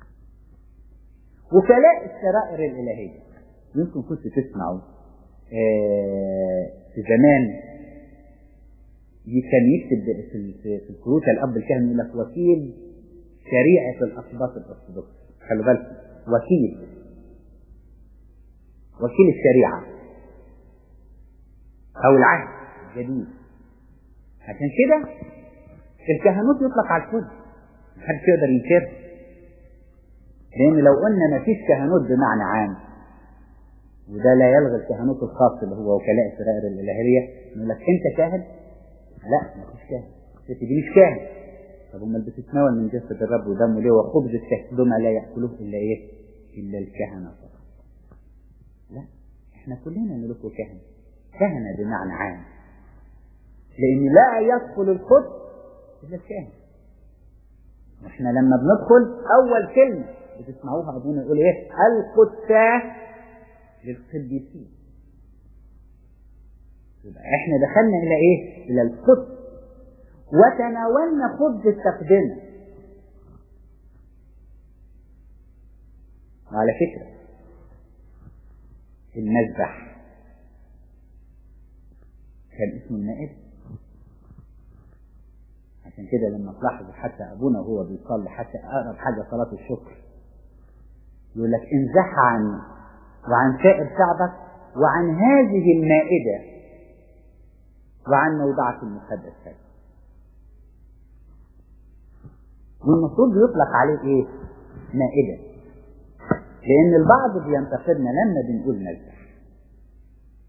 Speaker 1: وكلاء السرائر الإلهية يمكن كنت تسمعوا آه في زمان كان يكتب في الكروت الاب الكاهن يقول لك وكيل شريعه الاسباط الارثوذكس خلي بالكم وكيل وكيل الشريعه او العهد الجديد عشان كده الكهنوت يطلق على الكل محدش يقدر ينكره لان لو قلنا ما فيش كهنوت بمعنى عام وده لا يلغي الكهنوت الخاص اللي هو وكلاء السرائر الالهيه يقول لك انت كاهن لا ما فيش كاهن الست دي مش كاهن طب امال بتتناول من جسد الرب ودمه ليه وخبز التهدمة لا ياكلوه الا ايه؟ الا الكهنه فقط. لا احنا كلنا ملوك وكهنه. كهنه بمعنى عام. لان لا يدخل القدس الا الكاهن. واحنا لما بندخل اول كلمه بتسمعوها ابونا يقول ايه؟ القدساه للقديسين. يبقى احنا دخلنا الى ايه الى القدس وتناولنا خبز التقدمة وعلى فكرة المذبح كان اسمه المائدة عشان كده لما تلاحظوا حتى ابونا وهو بيصلي حتى اقرب حاجه صلاه الشكر يقول لك انزح عني وعن سائر شعبك وعن هذه المائده وعن موضعك المقدس هذا والمفروض يطلق عليه ايه مائدة لان البعض بينتقدنا لما بنقول نذبح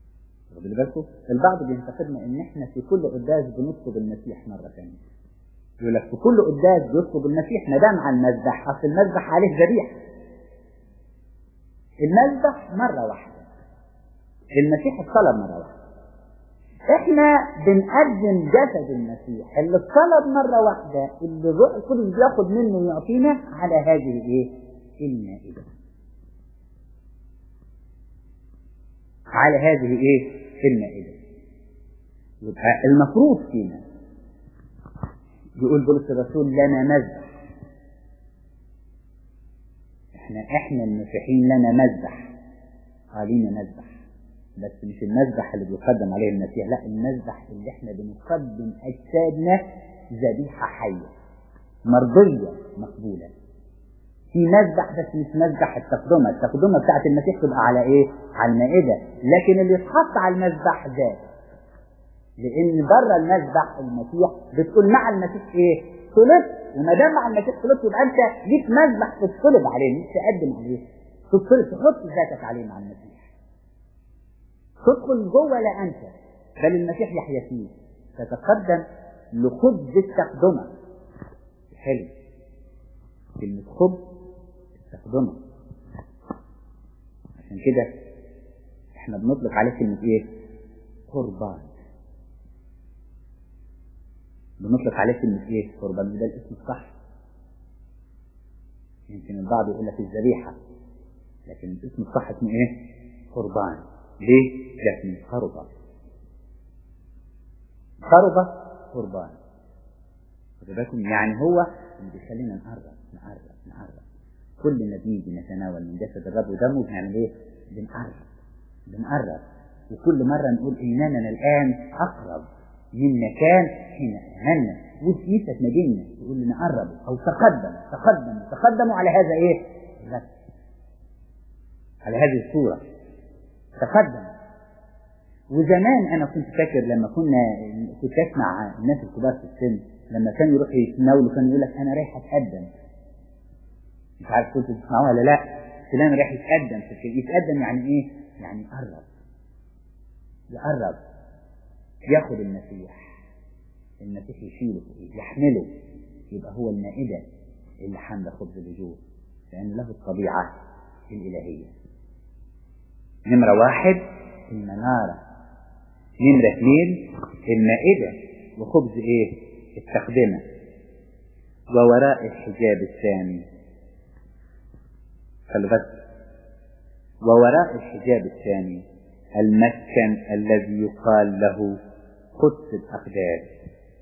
Speaker 1: واخدين بالكم البعض بينتقدنا ان احنا في كل قداس بنطلب المسيح مرة ثانية يقول لك في كل قداس بيطلب المسيح ما دام على المذبح اصل المذبح عليه ذبيحه المذبح مره واحده المسيح اتصلب مره واحده احنا بنقدم جسد المسيح اللي اتصلب مره واحده اللي الروح القدس بياخد منه ويعطينا على هذه ايه المائده على هذه ايه المائده يبقى المفروض فينا يقول بولس الرسول لنا مذبح احنا احنا المسيحيين لنا مذبح علينا مذبح بس مش المذبح اللي بيقدم عليه المسيح لا المذبح اللي احنا بنقدم اجسادنا ذبيحه حيه مرضيه مقبوله في مذبح بس مش مذبح التقدمه التقدمه بتاعت المسيح تبقى على ايه على المائده لكن اللي يتحط على المذبح ذات لان بره المذبح المسيح بتقول مع المسيح ايه صلبت وما دام مع المسيح صلبت يبقى انت ليك مذبح تتصلب عليه مش تقدم عليه تتصلب تحط ذاتك عليه مع المسيح تدخل جوه لا انت بل المسيح يحيا فيه تتقدم لخبز التقدمه حلو كلمة خبز التقدمه عشان كده احنا بنطلق عليه كلمة ايه؟ قربان بنطلق عليه كلمة ايه؟ قربان ده الاسم الصح يمكن البعض يقول لك الذبيحة لكن الاسم الصح اسمه ايه؟ قربان ليه؟ جاءت من قربة قربة قربان خدوا بالكم يعني هو اللي بيخلينا نقرب نقرب نقرب كل ما بنيجي نتناول من جسد الرب ودمه بنعمل ايه؟ بنقرب بنقرب وكل مرة نقول إننا الآن أقرب من مكان حين آمنا والكنيسة تنادينا تقول لنا قربوا أو تقدم تقدم تقدموا على هذا إيه؟ بس على هذه الصورة تقدم وزمان أنا كنت فاكر لما كنا كنت أسمع الناس الكبار في السن لما كانوا يروحوا يتناولوا كان يقول لك أنا رايح أتقدم مش عارف كنتوا تسمعوها ولا لا فلان رايح يتقدم في الشيء يتقدم يعني إيه؟ يعني يقرب يقرب ياخد المسيح المسيح يشيله يحمله يبقى هو المائدة اللي حاملة خبز الوجوه لأن له الطبيعة الإلهية نمرة واحد المنارة نمرة اثنين المائدة وخبز ايه التقدمة ووراء الحجاب الثاني خلي بالك ووراء الحجاب الثاني المسكن الذي يقال له قدس الأقداس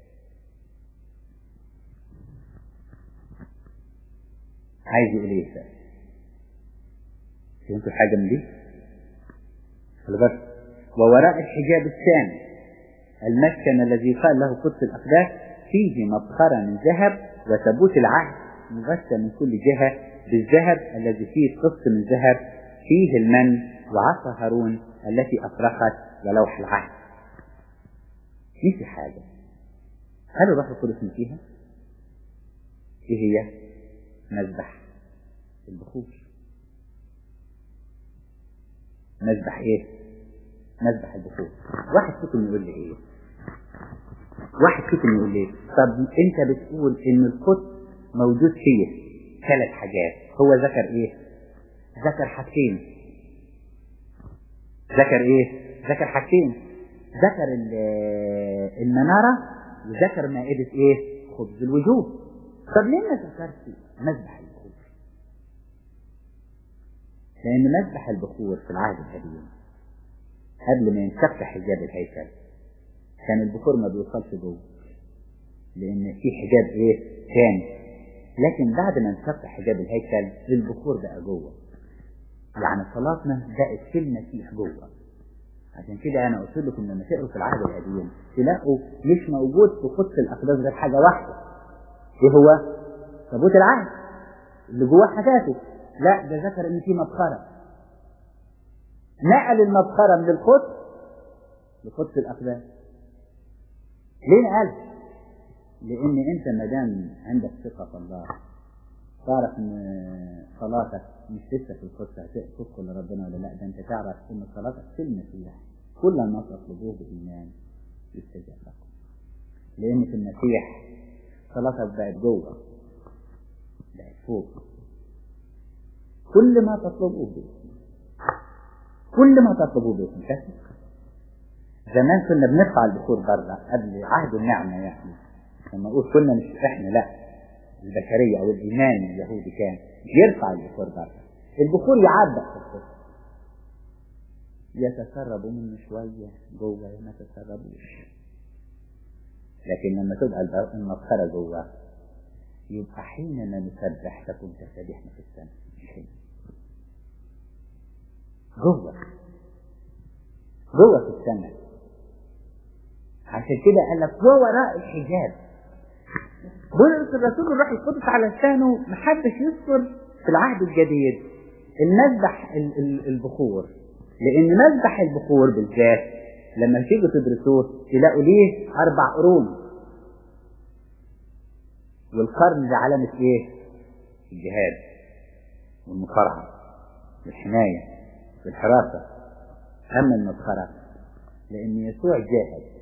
Speaker 1: عايز يقول ايه بقى؟ فهمتوا حاجة من دي؟ خلي بالك ووراء الحجاب الثاني المسكن الذي قال له قدس الأقداس فيه مبخرة من ذهب وتابوت العهد مغشى من كل جهة بالذهب الذي فيه قسط من ذهب فيه المن وعصا هارون التي أفرخت ولوح العهد نسي حاجة هل الروح القدس نسيها؟ ايه هي؟ مذبح البخور مذبح ايه؟ مذبح البخور واحد فيكم يقول لي ايه؟ واحد فيكم يقول لي طب انت بتقول ان القدس موجود فيه ثلاث حاجات هو ذكر ايه؟ ذكر حاجتين ذكر ايه؟ ذكر حاجتين ذكر المنارة وذكر مائدة ايه؟ خبز الوجوه طب ليه ما ذكرت مذبح البخور؟ لأن مذبح البخور في العهد القديم قبل ما ينشق حجاب الهيكل كان البخور ما بيوصلش جوه لأن في حجاب إيه؟ تاني لكن بعد ما انشق حجاب الهيكل البخور بقى جوه يعني صلاتنا بقت في المسيح جوه عشان كده انا قلت لكم لما تقروا في العهد القديم تلاقوا مش موجود في قدس الاقداس غير حاجه واحده ايه هو؟ تابوت العهد اللي جواه حاجاته لا ده ذكر ان في مبخره نقل المبخره من القدس لقدس الاقداس ليه نقل؟ لان انت ما دام عندك ثقه في الله تعرف ان صلاتك مش لسه في القدس هتدخل لربنا ولا لا ده انت تعرف ان صلاتك في المسيح كل ما تطلبوه بايمان يستجاب لكم لان في المسيح صلاتك بقت جوه بقت فوق كل ما تطلبه باسمي كل ما تطلبه باسمي تثق زمان كنا بنرفع البخور بره قبل عهد النعمة يعني لما اقول كنا مش احنا لا البشرية او الايمان اليهودي كان يرفع البخور بره البخور يعبق في الخط يتسربوا منه شوية جوه ما تسربوش لكن لما تبقى المسخرة جوه يبقى حينما نسبح تكون تسابيحنا في السماء مش هنا جوه جوه في السماء عشان كده قال لك ووراء الحجاب بولس الرسول الروح القدس على لسانه محدش يذكر في العهد الجديد المذبح البخور لان مذبح البخور بالذات لما تيجوا تدرسوه تلاقوا ليه اربع قرون والقرن ده علامة ايه الجهاد والمصارعة والحماية والحراسة اما المسخرة لان يسوع جاهد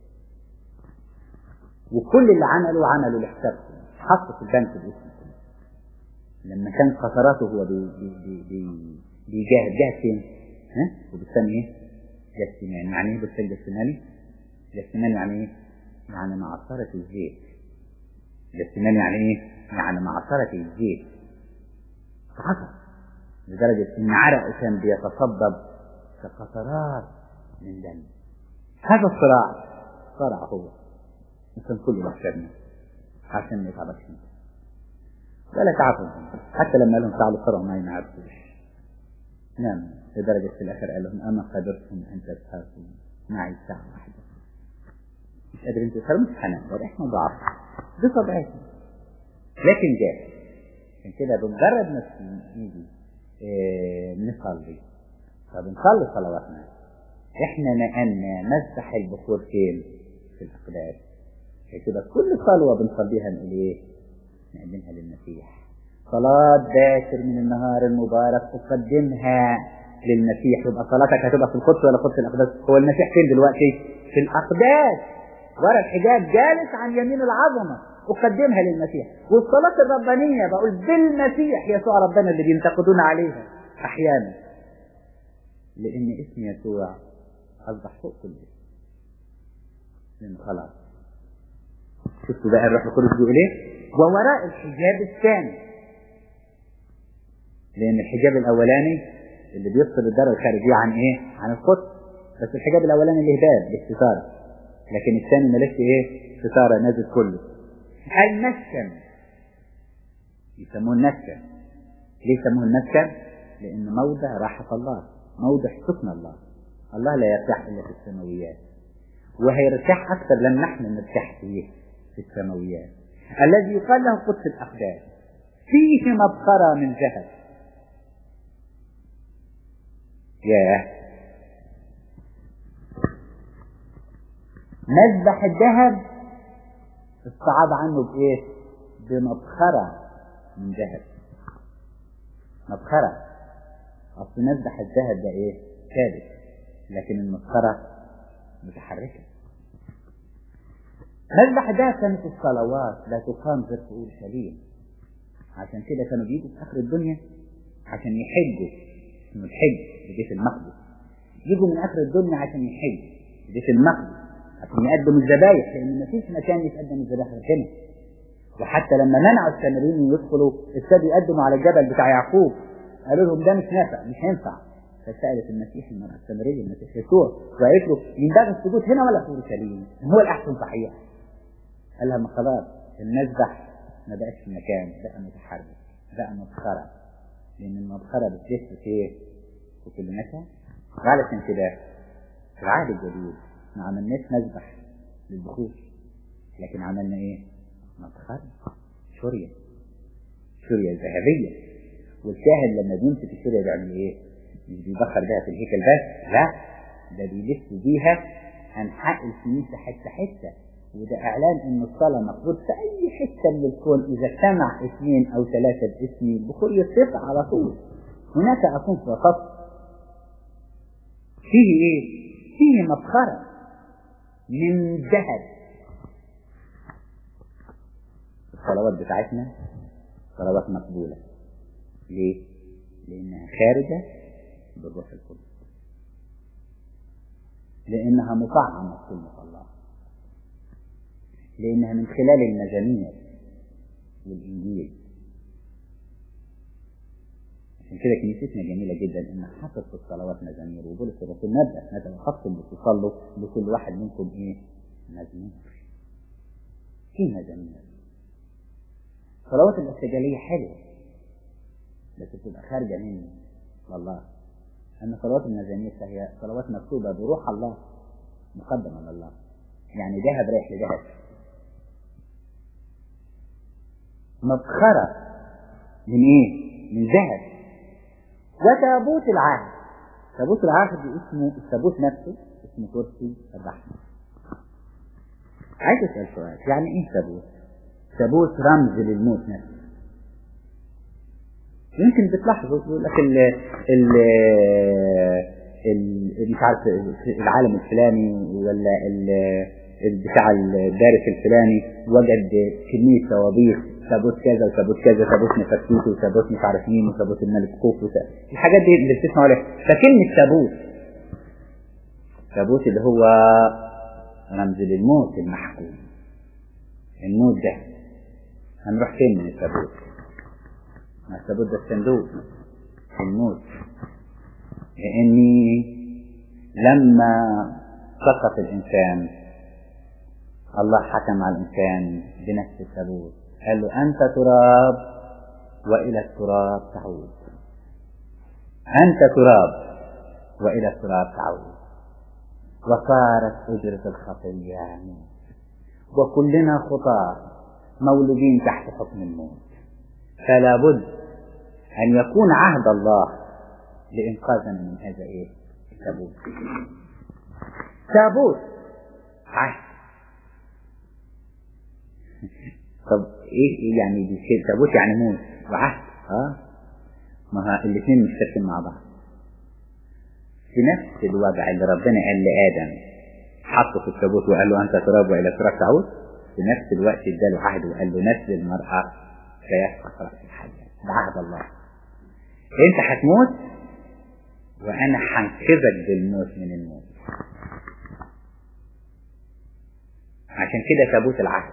Speaker 1: وكل اللي عمله عمله لحسابكم حطه في البنك باسمكم لما كانت خساراته هو بي بي بي بي بيجاهد جاهد فين؟ ها؟ وبالثاني ايه؟ جسماني يعني ايه بالثاني جسماني؟ جسماني يعني ايه؟ يعني معصرة الزيت جسماني يعني ايه؟ يعني معصرة الزيت عصر لدرجة ان عرقه كان بيتصبب كقطرات من دم هذا الصراع صراع هو مثل كل بشرنا عشان ما يتعبش ولا تعبهم حتى لما قال لهم تعالوا صرعوا معي ما عرفوش نعم لدرجة في الآخر قال لهم أما قدرتم أن تذهبوا معي ساعة واحدة مش قادرين تسهروا مش هنقدر احنا ضعف دي طبيعتنا لكن جاهز عشان كده بمجرد ما نيجي اه نصلي فبنصلي صلواتنا احنا نقلنا مسح البخور فين في الأقداس كده كل صلوة بنصليها نقول ايه نقدمها للمسيح صلاة باكر من النهار المبارك أقدمها للمسيح يبقى صلاتك هتبقى في القدس ولا قدس الأقداس هو المسيح فين دلوقتي في الأقداس ورا الحجاب جالس عن يمين العظمة أقدمها للمسيح والصلاة الربانية بقول بالمسيح يسوع ربنا اللي بينتقدون عليها أحيانا لأن اسم يسوع أصبح فوق كل اسم لأن خلاص شفتوا بقى الروح القدس بيقول ايه ووراء الحجاب الثاني لان الحجاب الاولاني اللي بيفصل الدار الخارجيه عن ايه عن القدس بس الحجاب الاولاني له باب للستاره لكن الثاني ملوش ايه ستاره نازل كله المسكن يسموه المسكن ليه يسموه المسكن لان موضع راحه الله موضع سكن الله الله لا يرتاح الا في السماويات وهيرتاح اكثر لما نحن نرتاح فيه في السماويات الذي يقال له قدس الأقداس فيه مبخرة من ذهب ياه مذبح الذهب استعاض عنه بإيه؟ بمبخرة من ذهب مبخرة أصل مذبح الذهب ده إيه؟ ثابت لكن المبخرة متحركة مذبح ده كانت الصلوات لا تقام غير في اورشليم عشان كده كانوا بيجوا في اخر الدنيا عشان يحجوا اسمه الحج في بيت المقدس يجوا من اخر الدنيا عشان يحج في بيت المقدس عشان يقدموا الذبايح لان ما فيش مكان يتقدم الذبائح غير هنا وحتى لما منعوا السامريين يدخلوا ابتدوا يقدموا على الجبل بتاع يعقوب قالوا لهم ده مش نافع مش هينفع فسألت المسيح المرأة السامرية المسيح يسوع وقالت له ينبغي السجود هنا ولا في اورشليم؟ هو الاحسن صحيح قال لها ما خلاص المذبح ما بقاش في مكان بقى متحرك بقى مسخرة لأن المسخرة بتلف في ايه؟ في كل مكان علشان كده في العهد الجديد ما عملناش مذبح للبخور لكن عملنا ايه؟ مسخرة شورية شورية ذهبية والكاهن لما بيمسك الشورية بيعمل ايه؟ مش بيبخر بيها في الهيكل بس لا ده بيلف بيها أنحاء الكنيسة حتة حتة وده إعلان إن الصلاة مقبول في أي حتة من الكون إذا اجتمع اثنين أو ثلاثة باسمي البخور يرتفع على طول هناك أكون في وسط فيه إيه؟ فيه مبخرة من ذهب الصلوات بتاعتنا صلوات مقبولة ليه؟ لأنها خارجة بالروح القدس لأنها مطعمة بكلمة الله لأنها من خلال المزامير والإنجيل عشان كده كنيستنا جميلة جدا إن حاطط في الصلوات مزامير وبولس الرسول نبدأ نبدأ خاصة بتصلوا لكل واحد منكم إيه؟ مزمور في مزامير الصلوات الارتجالية حلوة بس بتبقى خارجة مني والله أن صلوات المزامير فهي صلوات مكتوبة بروح الله مقدمة لله يعني ذهب رايح لذهب مسخرة من ايه؟ من ذهب وتابوت العهد تابوت العهد اسمه التابوت نفسه اسمه كرسي الرحمة عايز اسأل سؤال يعني ايه تابوت؟ تابوت رمز للموت نفسه يمكن بتلاحظوا يقول لك ال ال ال مش عارف العالم الفلاني ولا ال بتاع الدارس الفلاني وجد كمية توابيخ تابوت كذا وتابوت كذا تابوت نفرتيتي وتابوت مش عارف مين وتابوت الملك خوف الحاجات دي اللي بتسمعوا عليها فكلمة تابوت تابوت اللي هو رمز للموت المحكوم الموت ده هنروح فين من التابوت؟ ما التابوت ده الصندوق الموت لأني لما سقط الإنسان الله حكم على الإنسان بنفس التابوت قال له أنت تراب وإلى التراب تعود أنت تراب وإلى التراب تعود وصارت أجرة الخطية يعني وكلنا خطاة مولودين تحت حكم الموت فلا بد أن يكون عهد الله لإنقاذنا من هذا إيه؟ التابوت تابوت عهد طب ايه يعني دي تابوت يعني موت وعهد اه ما ها الاثنين مشتركين مع بعض في نفس الوضع اللي ربنا قال لآدم حطه في التابوت وقال له أنت تراب وإلى تراب تعود في نفس الوقت اداله عهد وقال له نسل المرأة سيسقط رأس الحية ده عهد الله أنت هتموت وأنا هنقذك بالموت من الموت عشان كده تابوت العهد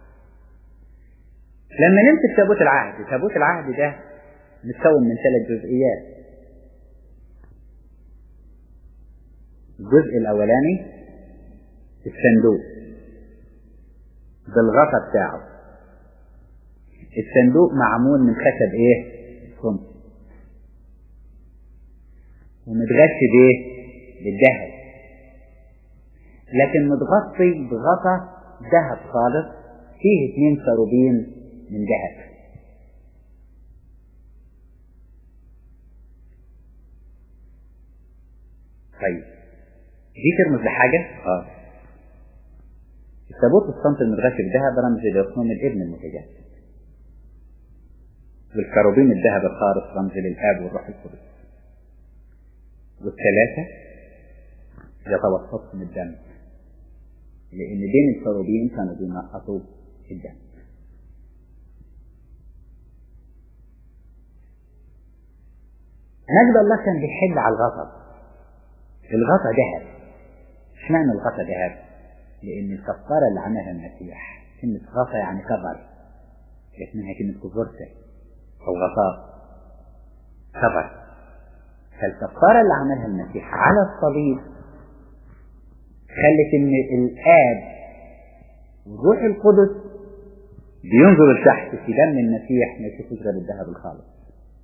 Speaker 1: لما نمسك تابوت العهد تابوت العهد ده متكون من ثلاث جزئيات الجزء الأولاني الصندوق بالغطا بتاعه الصندوق معمول من خشب ايه؟ صمت ومتغش بايه؟ بالذهب لكن متغطي بغطا ذهب خالص فيه اثنين كروبين من ذهب طيب دي ترمز لحاجة؟ اه التابوت الصمت المتغش بالذهب رمز ليصوم الابن المتجسد والكروبين الذهب الخالص رمز للآب والروح القدس والثلاثة يتوسطهم الدم لأن بين الكروبين كانوا بينقطوا الدم مجد الله كان بيحل على الغضب الغطا ذهب اشمعنى الغطا ذهب؟ لأن الكفارة اللي عملها المسيح كلمة غطا يعني كفر اسمها كلمة كفرته أو غطاء كفر فالكفارة اللي عملها المسيح على الصليب خلت إن الآب والروح القدس بينظر لتحت في دم المسيح ما يشوفوش غير الذهب الخالص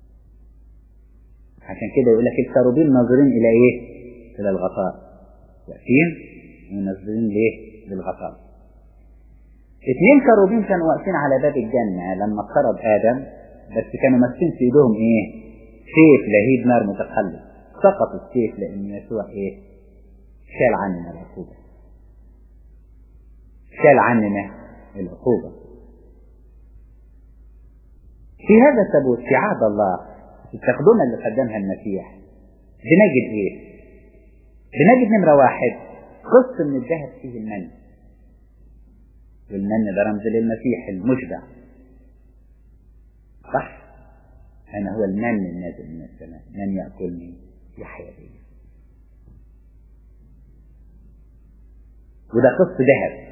Speaker 1: عشان كده يقول لك الكروبين ناظرين إلى إيه؟ إلى الغطاء واقفين منزلين ليه؟ للغطاء اثنين كروبين كانوا واقفين على باب الجنة لما اقترب آدم بس كانوا ماسكين في ايدهم ايه؟ سيف لهيب نار متخلف سقط السيف لأن يسوع ايه؟ شال عننا العقوبة شال عننا العقوبة في هذا الثبوت في عهد الله في التقدمة اللي قدمها المسيح بنجد ايه؟ بنجد نمرة واحد قسط من الذهب فيه المن والمن ده رمز للمسيح المشبع صح أنا هو المن النازل من السماء من يأكلني يحيا بي وده قص ذهب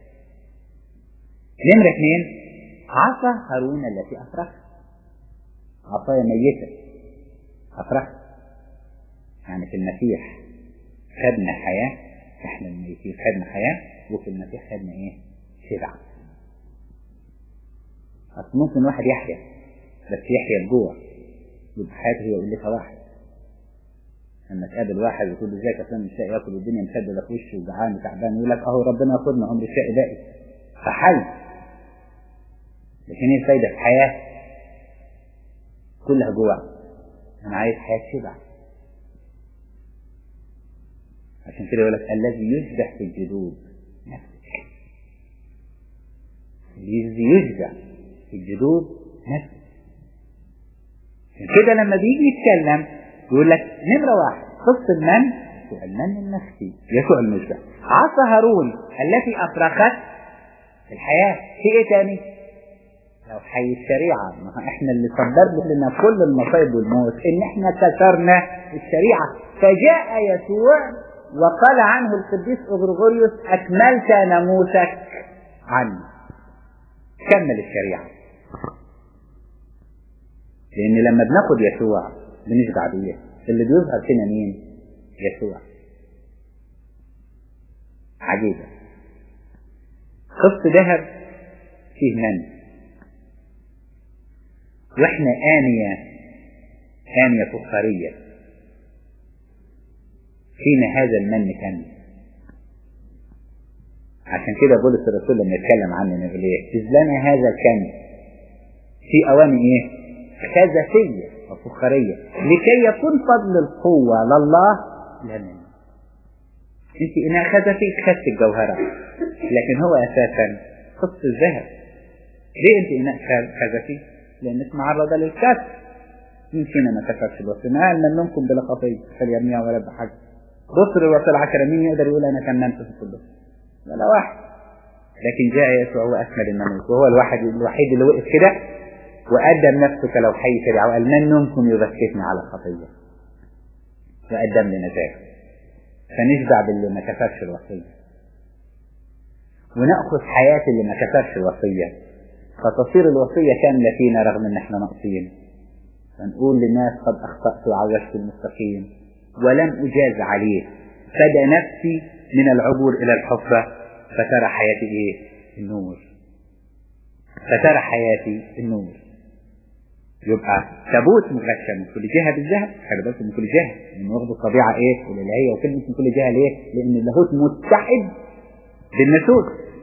Speaker 1: نمرة اثنين عصا هارون التي أفرخ عصايا ميتة أفرخ يعني في المسيح خدنا حياة احنا الميتين خدنا حياة وفي المسيح خدنا ايه شبع أصل ممكن واحد يحيا بس يحيا الجوع يبقى حياته هي قلتها واحد لما تقابل واحد وتقول له ازيك يا فلان مش لاقي ياكل والدنيا مسدده في وشه وجعان وتعبان يقول لك اهو ربنا ياخدنا عمر الشقي باقي فحي لكن ايه الفايده في الحياه كلها جوع انا عايز حياه شبع عشان كده يقول لك الذي يشبع في الجدود نفسك الذي يشبع في الجدود نفسك عشان كده لما بيجي يتكلم يقول لك نمرة واحد قص المن يسوع المن النفسي يسوع المشبع عصا هارون التي أفرخت الحياة في إيه تاني؟ لو حي الشريعة ما احنا اللي صدر لنا كل المصايب والموت ان احنا كسرنا الشريعة فجاء يسوع وقال عنه القديس اغرغوريوس اكملت ناموسك عني كمل الشريعة لان لما بناخد يسوع بنشبع بيه اللي بيظهر فينا مين يسوع عجيبة قص ذهب فيه من واحنا آنية آنية فخارية فينا هذا المن كان عشان كده بولس الرسول لما يتكلم عننا يقول ايه إذ لنا هذا الكنز في أواني ايه خزفية وفخارية لكي يكون فضل القوة لله لنا انت انها خزفي خدت الجوهرة لكن هو اساسا قص الذهب ليه انت اناء خزفي لانك معرضة للكسر مين فينا ما كسرش الوصي ما قال من منكم بلا خطية فليرميها ولا بحاجة بصر الوصي العشرة مين يقدر يقول انا كممت في كله ولا واحد لكن جاء يسوع واكمل الناموس وهو الواحد الوحيد اللي وقف كده وقدم نفسه كلو حي شريعة وقال من منكم يبكتني على الخطية وقدم لنا ذلك فنشبع باللي ما كسرش الوصية ونأخذ حياة اللي ما كسرش الوصية فتصير الوصية كاملة فينا رغم ان احنا ناقصين فنقول للناس قد اخطأت وعوجت المستقيم ولم اجاز عليه فدى نفسي من العبور الى الحفرة فترى حياتي ايه النور فترى حياتي النور يبقى تابوت مغشى من كل جهة بالذهب خلي بالك من كل جهة لأنه واخد الطبيعة إيه الإلهية وكلمة من كل جهة ليه؟ لأن اللاهوت متحد بالناسوت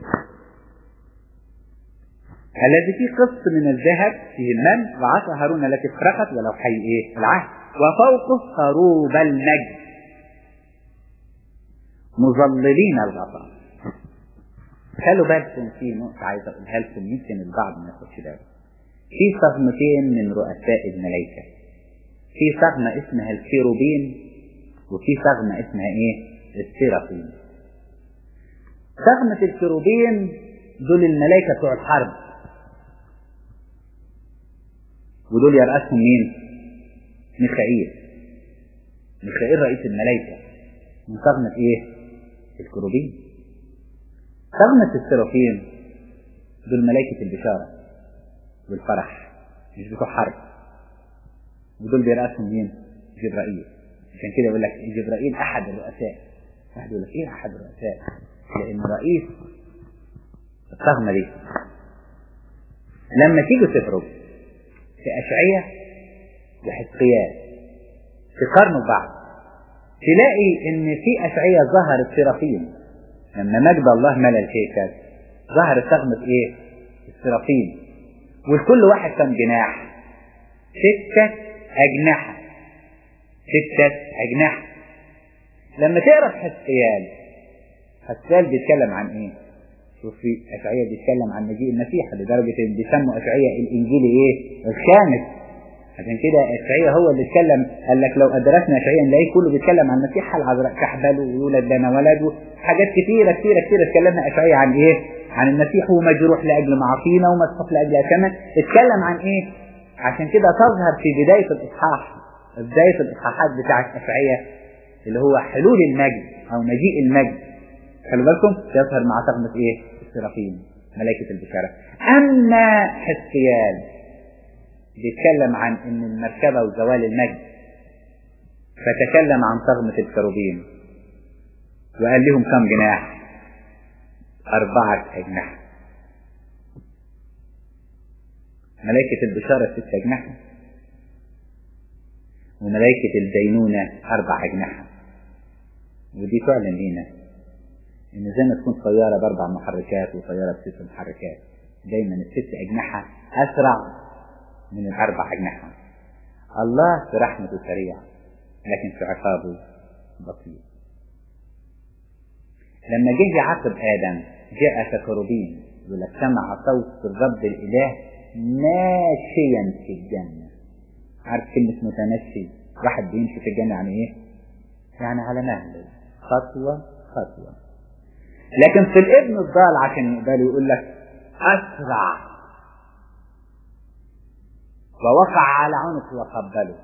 Speaker 1: الذي فيه قسط من الذهب فيه المن وعصا هارون التي افرقت ولو حي إيه العهد وفوقه خروب النجم مظللين الغطاء خلوا بالكم في نقطة عايز أقولها لكم يمكن البعض ما ياخدش باله في صغمتين من رؤساء الملائكة في صغمة اسمها الكيروبين وفي صغمة اسمها ايه السيرافين صغمة الكيروبين دول الملائكة بتوع الحرب ودول يرأسهم مين ميخائيل ميخائيل رئيس الملائكة من صغمة ايه الكيروبين صغمة السيرافين دول ملائكة البشارة والفرح مش بتوع حرب ودول بيرأسهم مين؟ جبرائيل عشان كده يقول لك جبرائيل أحد الرؤساء واحد يقول لك إيه أحد الرؤساء؟ لأن رئيس الصغمة دي لما تيجوا تقروا في أشعية وحزقيال تقارنوا بعض تلاقي إن في أشعية ظهرت سرافين لما مجد الله ملا الهيكل ظهرت صغمة إيه؟ السرافين ولكل واحد كم جناح ستة أجنحة ستة أجنحة لما تقرا في حسقيال حسقيال بيتكلم عن ايه؟ شوف في أشعية بيتكلم عن مجيء المسيح لدرجة إن بيسموا أشعية الإنجيل إيه؟ الخامس عشان كده أشعية هو اللي اتكلم قال لك لو أدرسنا أشعية نلاقيه كله بيتكلم عن المسيح العذراء كحبل ويولد لنا ولد حاجات كتيرة كتيرة كتيرة اتكلمنا أشعية عن إيه؟ عن المسيح ومجروح لأجل معاصينا ومسحوق لأجل أثمن اتكلم عن إيه؟ عشان كده تظهر في بداية الإصحاح بداية الإصحاحات بتاعة أشعية اللي هو حلول المجد أو مجيء المجد خلوا بالكم يظهر مع تغمة إيه؟ السرافين ملائكة البشارة أما حسيان بيتكلم عن إن المركبة وزوال المجد فتكلم عن تغمة الكروبين وقال لهم كم جناح أربعة أجنحة ملائكة البشارة ست أجنحة وملائكة الدينونة أربع أجنحة ودي تعلن لينا إن زي ما تكون طيارة بأربع محركات وطيارة بست محركات دايما الست أجنحة أسرع من الأربع أجنحة الله في رحمته سريع لكن في عقابه بطيء لما جه يعاقب آدم جاء ككروبين يقول لك سمع صوت الرب الإله ماشيا في الجنة عارف كلمة متمشي واحد بيمشي في الجنة يعني ايه يعني على مهله خطوة خطوة لكن في الابن الضال عشان يقبله يقول لك أسرع ووقع على عنق وقبله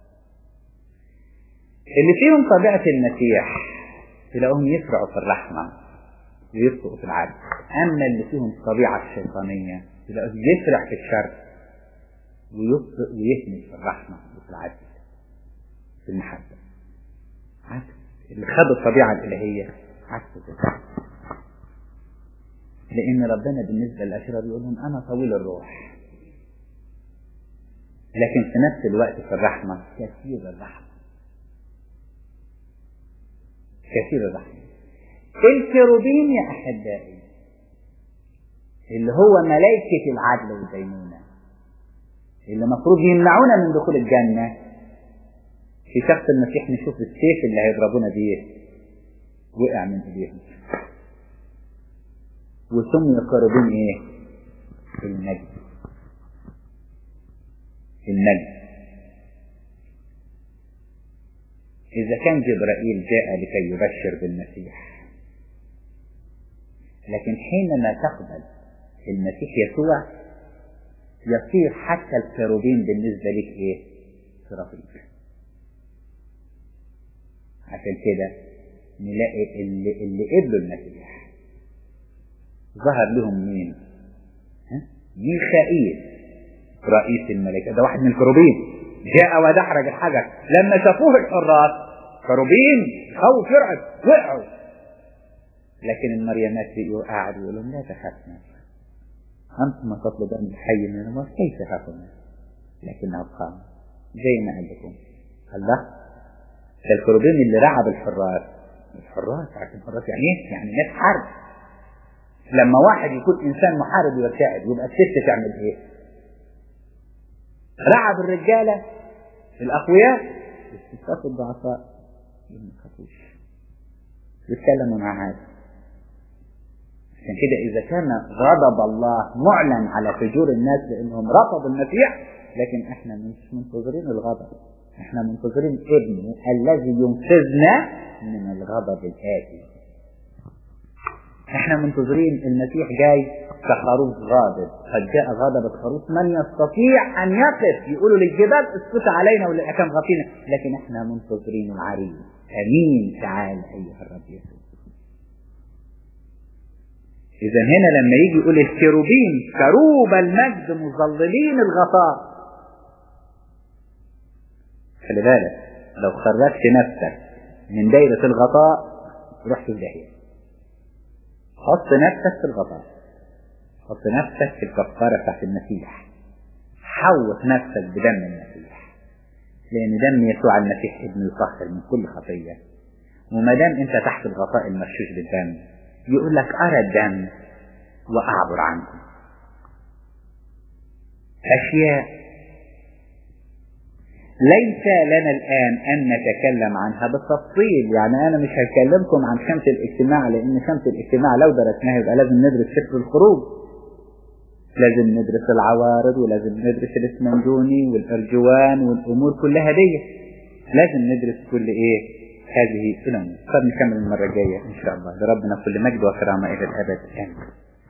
Speaker 1: اللي فيهم طبيعة المسيح تلاقوهم يسرعوا في الرحمة ويبطئوا في العدل أما اللي فيهم الطبيعة الشيطانية تلاقوه يسرع في الشر ويبطئ ويهمل في الرحمة وفي العدل في المحبة عكس اللي خد الطبيعة الإلهية عكس كده لأن ربنا بالنسبة للأشرار يقول لهم أنا طويل الروح لكن في نفس الوقت في الرحمة كثير الرحمة كثير الرحمة الكروبين يا أحبائي اللي هو ملائكة العدل والدينونة اللي المفروض يمنعونا من دخول الجنة في شخص المسيح نشوف السيف اللي هيضربونا بيه وقع من ايديهم وسمي الكروبين ايه المجد المجد إذا كان جبرائيل جاء لكي يبشر بالمسيح لكن حينما تقبل المسيح يسوع يصير حتى الكروبين بالنسبة لك إيه؟ صرافيل عشان كده نلاقي اللي, اللي قبلوا المسيح ظهر لهم مين؟ ها؟ ميخائيل رئيس الملائكة ده واحد من الكروبين جاء ودحرج الحجر لما شافوه الحراس كروبين خوف يرعب وقعوا لكن المريمات بقوا قاعدوا يقولوا لا تخافنا أنتم تطلبون الحي من الموت كيف تخافون لكنه قام زي ما قال لكم الله ده الكروبين اللي رعب الحراس الحراس عارفين الحراس يعني ايه؟ يعني ناس حرب لما واحد يكون انسان محارب ويرتعد يبقى الست تعمل ايه؟ رعب الرجاله الاقوياء الستات الضعفاء ما يخافوش يتكلموا مع هذا عشان كده إذا كان غضب الله معلن على فجور الناس لأنهم رفضوا المسيح لكن احنا مش منتظرين الغضب احنا منتظرين ابنه الذي ينقذنا من الغضب الآتي احنا منتظرين المسيح جاي كخروف غاضب قد جاء غضب الخروف من يستطيع ان يقف يقولوا للجبال اسكت علينا وللاكام غطينا لكن احنا منتظرين العريس امين تعال ايها الرب يسوع إذا هنا لما يجي يقول الكروبين كروب المجد مظللين الغطاء خلي بالك لو خرجت نفسك من دايرة الغطاء رحت في داهية حط نفسك في الغطاء حط نفسك في الكفارة بتاعت المسيح حوط نفسك بدم المسيح لأن دم يسوع المسيح ابنه يطهر من كل خطية وما دام أنت تحت الغطاء المرشوش بالدم يقول لك أرى الدم وأعبر عنكم أشياء ليس لنا الآن أن نتكلم عنها بالتفصيل يعني أنا مش هكلمكم عن خمس الاجتماع لأن خمس الاجتماع لو درسناها يبقى لازم ندرس سفر الخروج لازم ندرس العوارض ولازم ندرس الاسمنجوني والأرجوان والأمور كلها دي لازم ندرس كل إيه هذه الأمور طب نكمل المرة الجاية إن شاء الله لربنا كل مجد وكرامة إلى الأبد آمين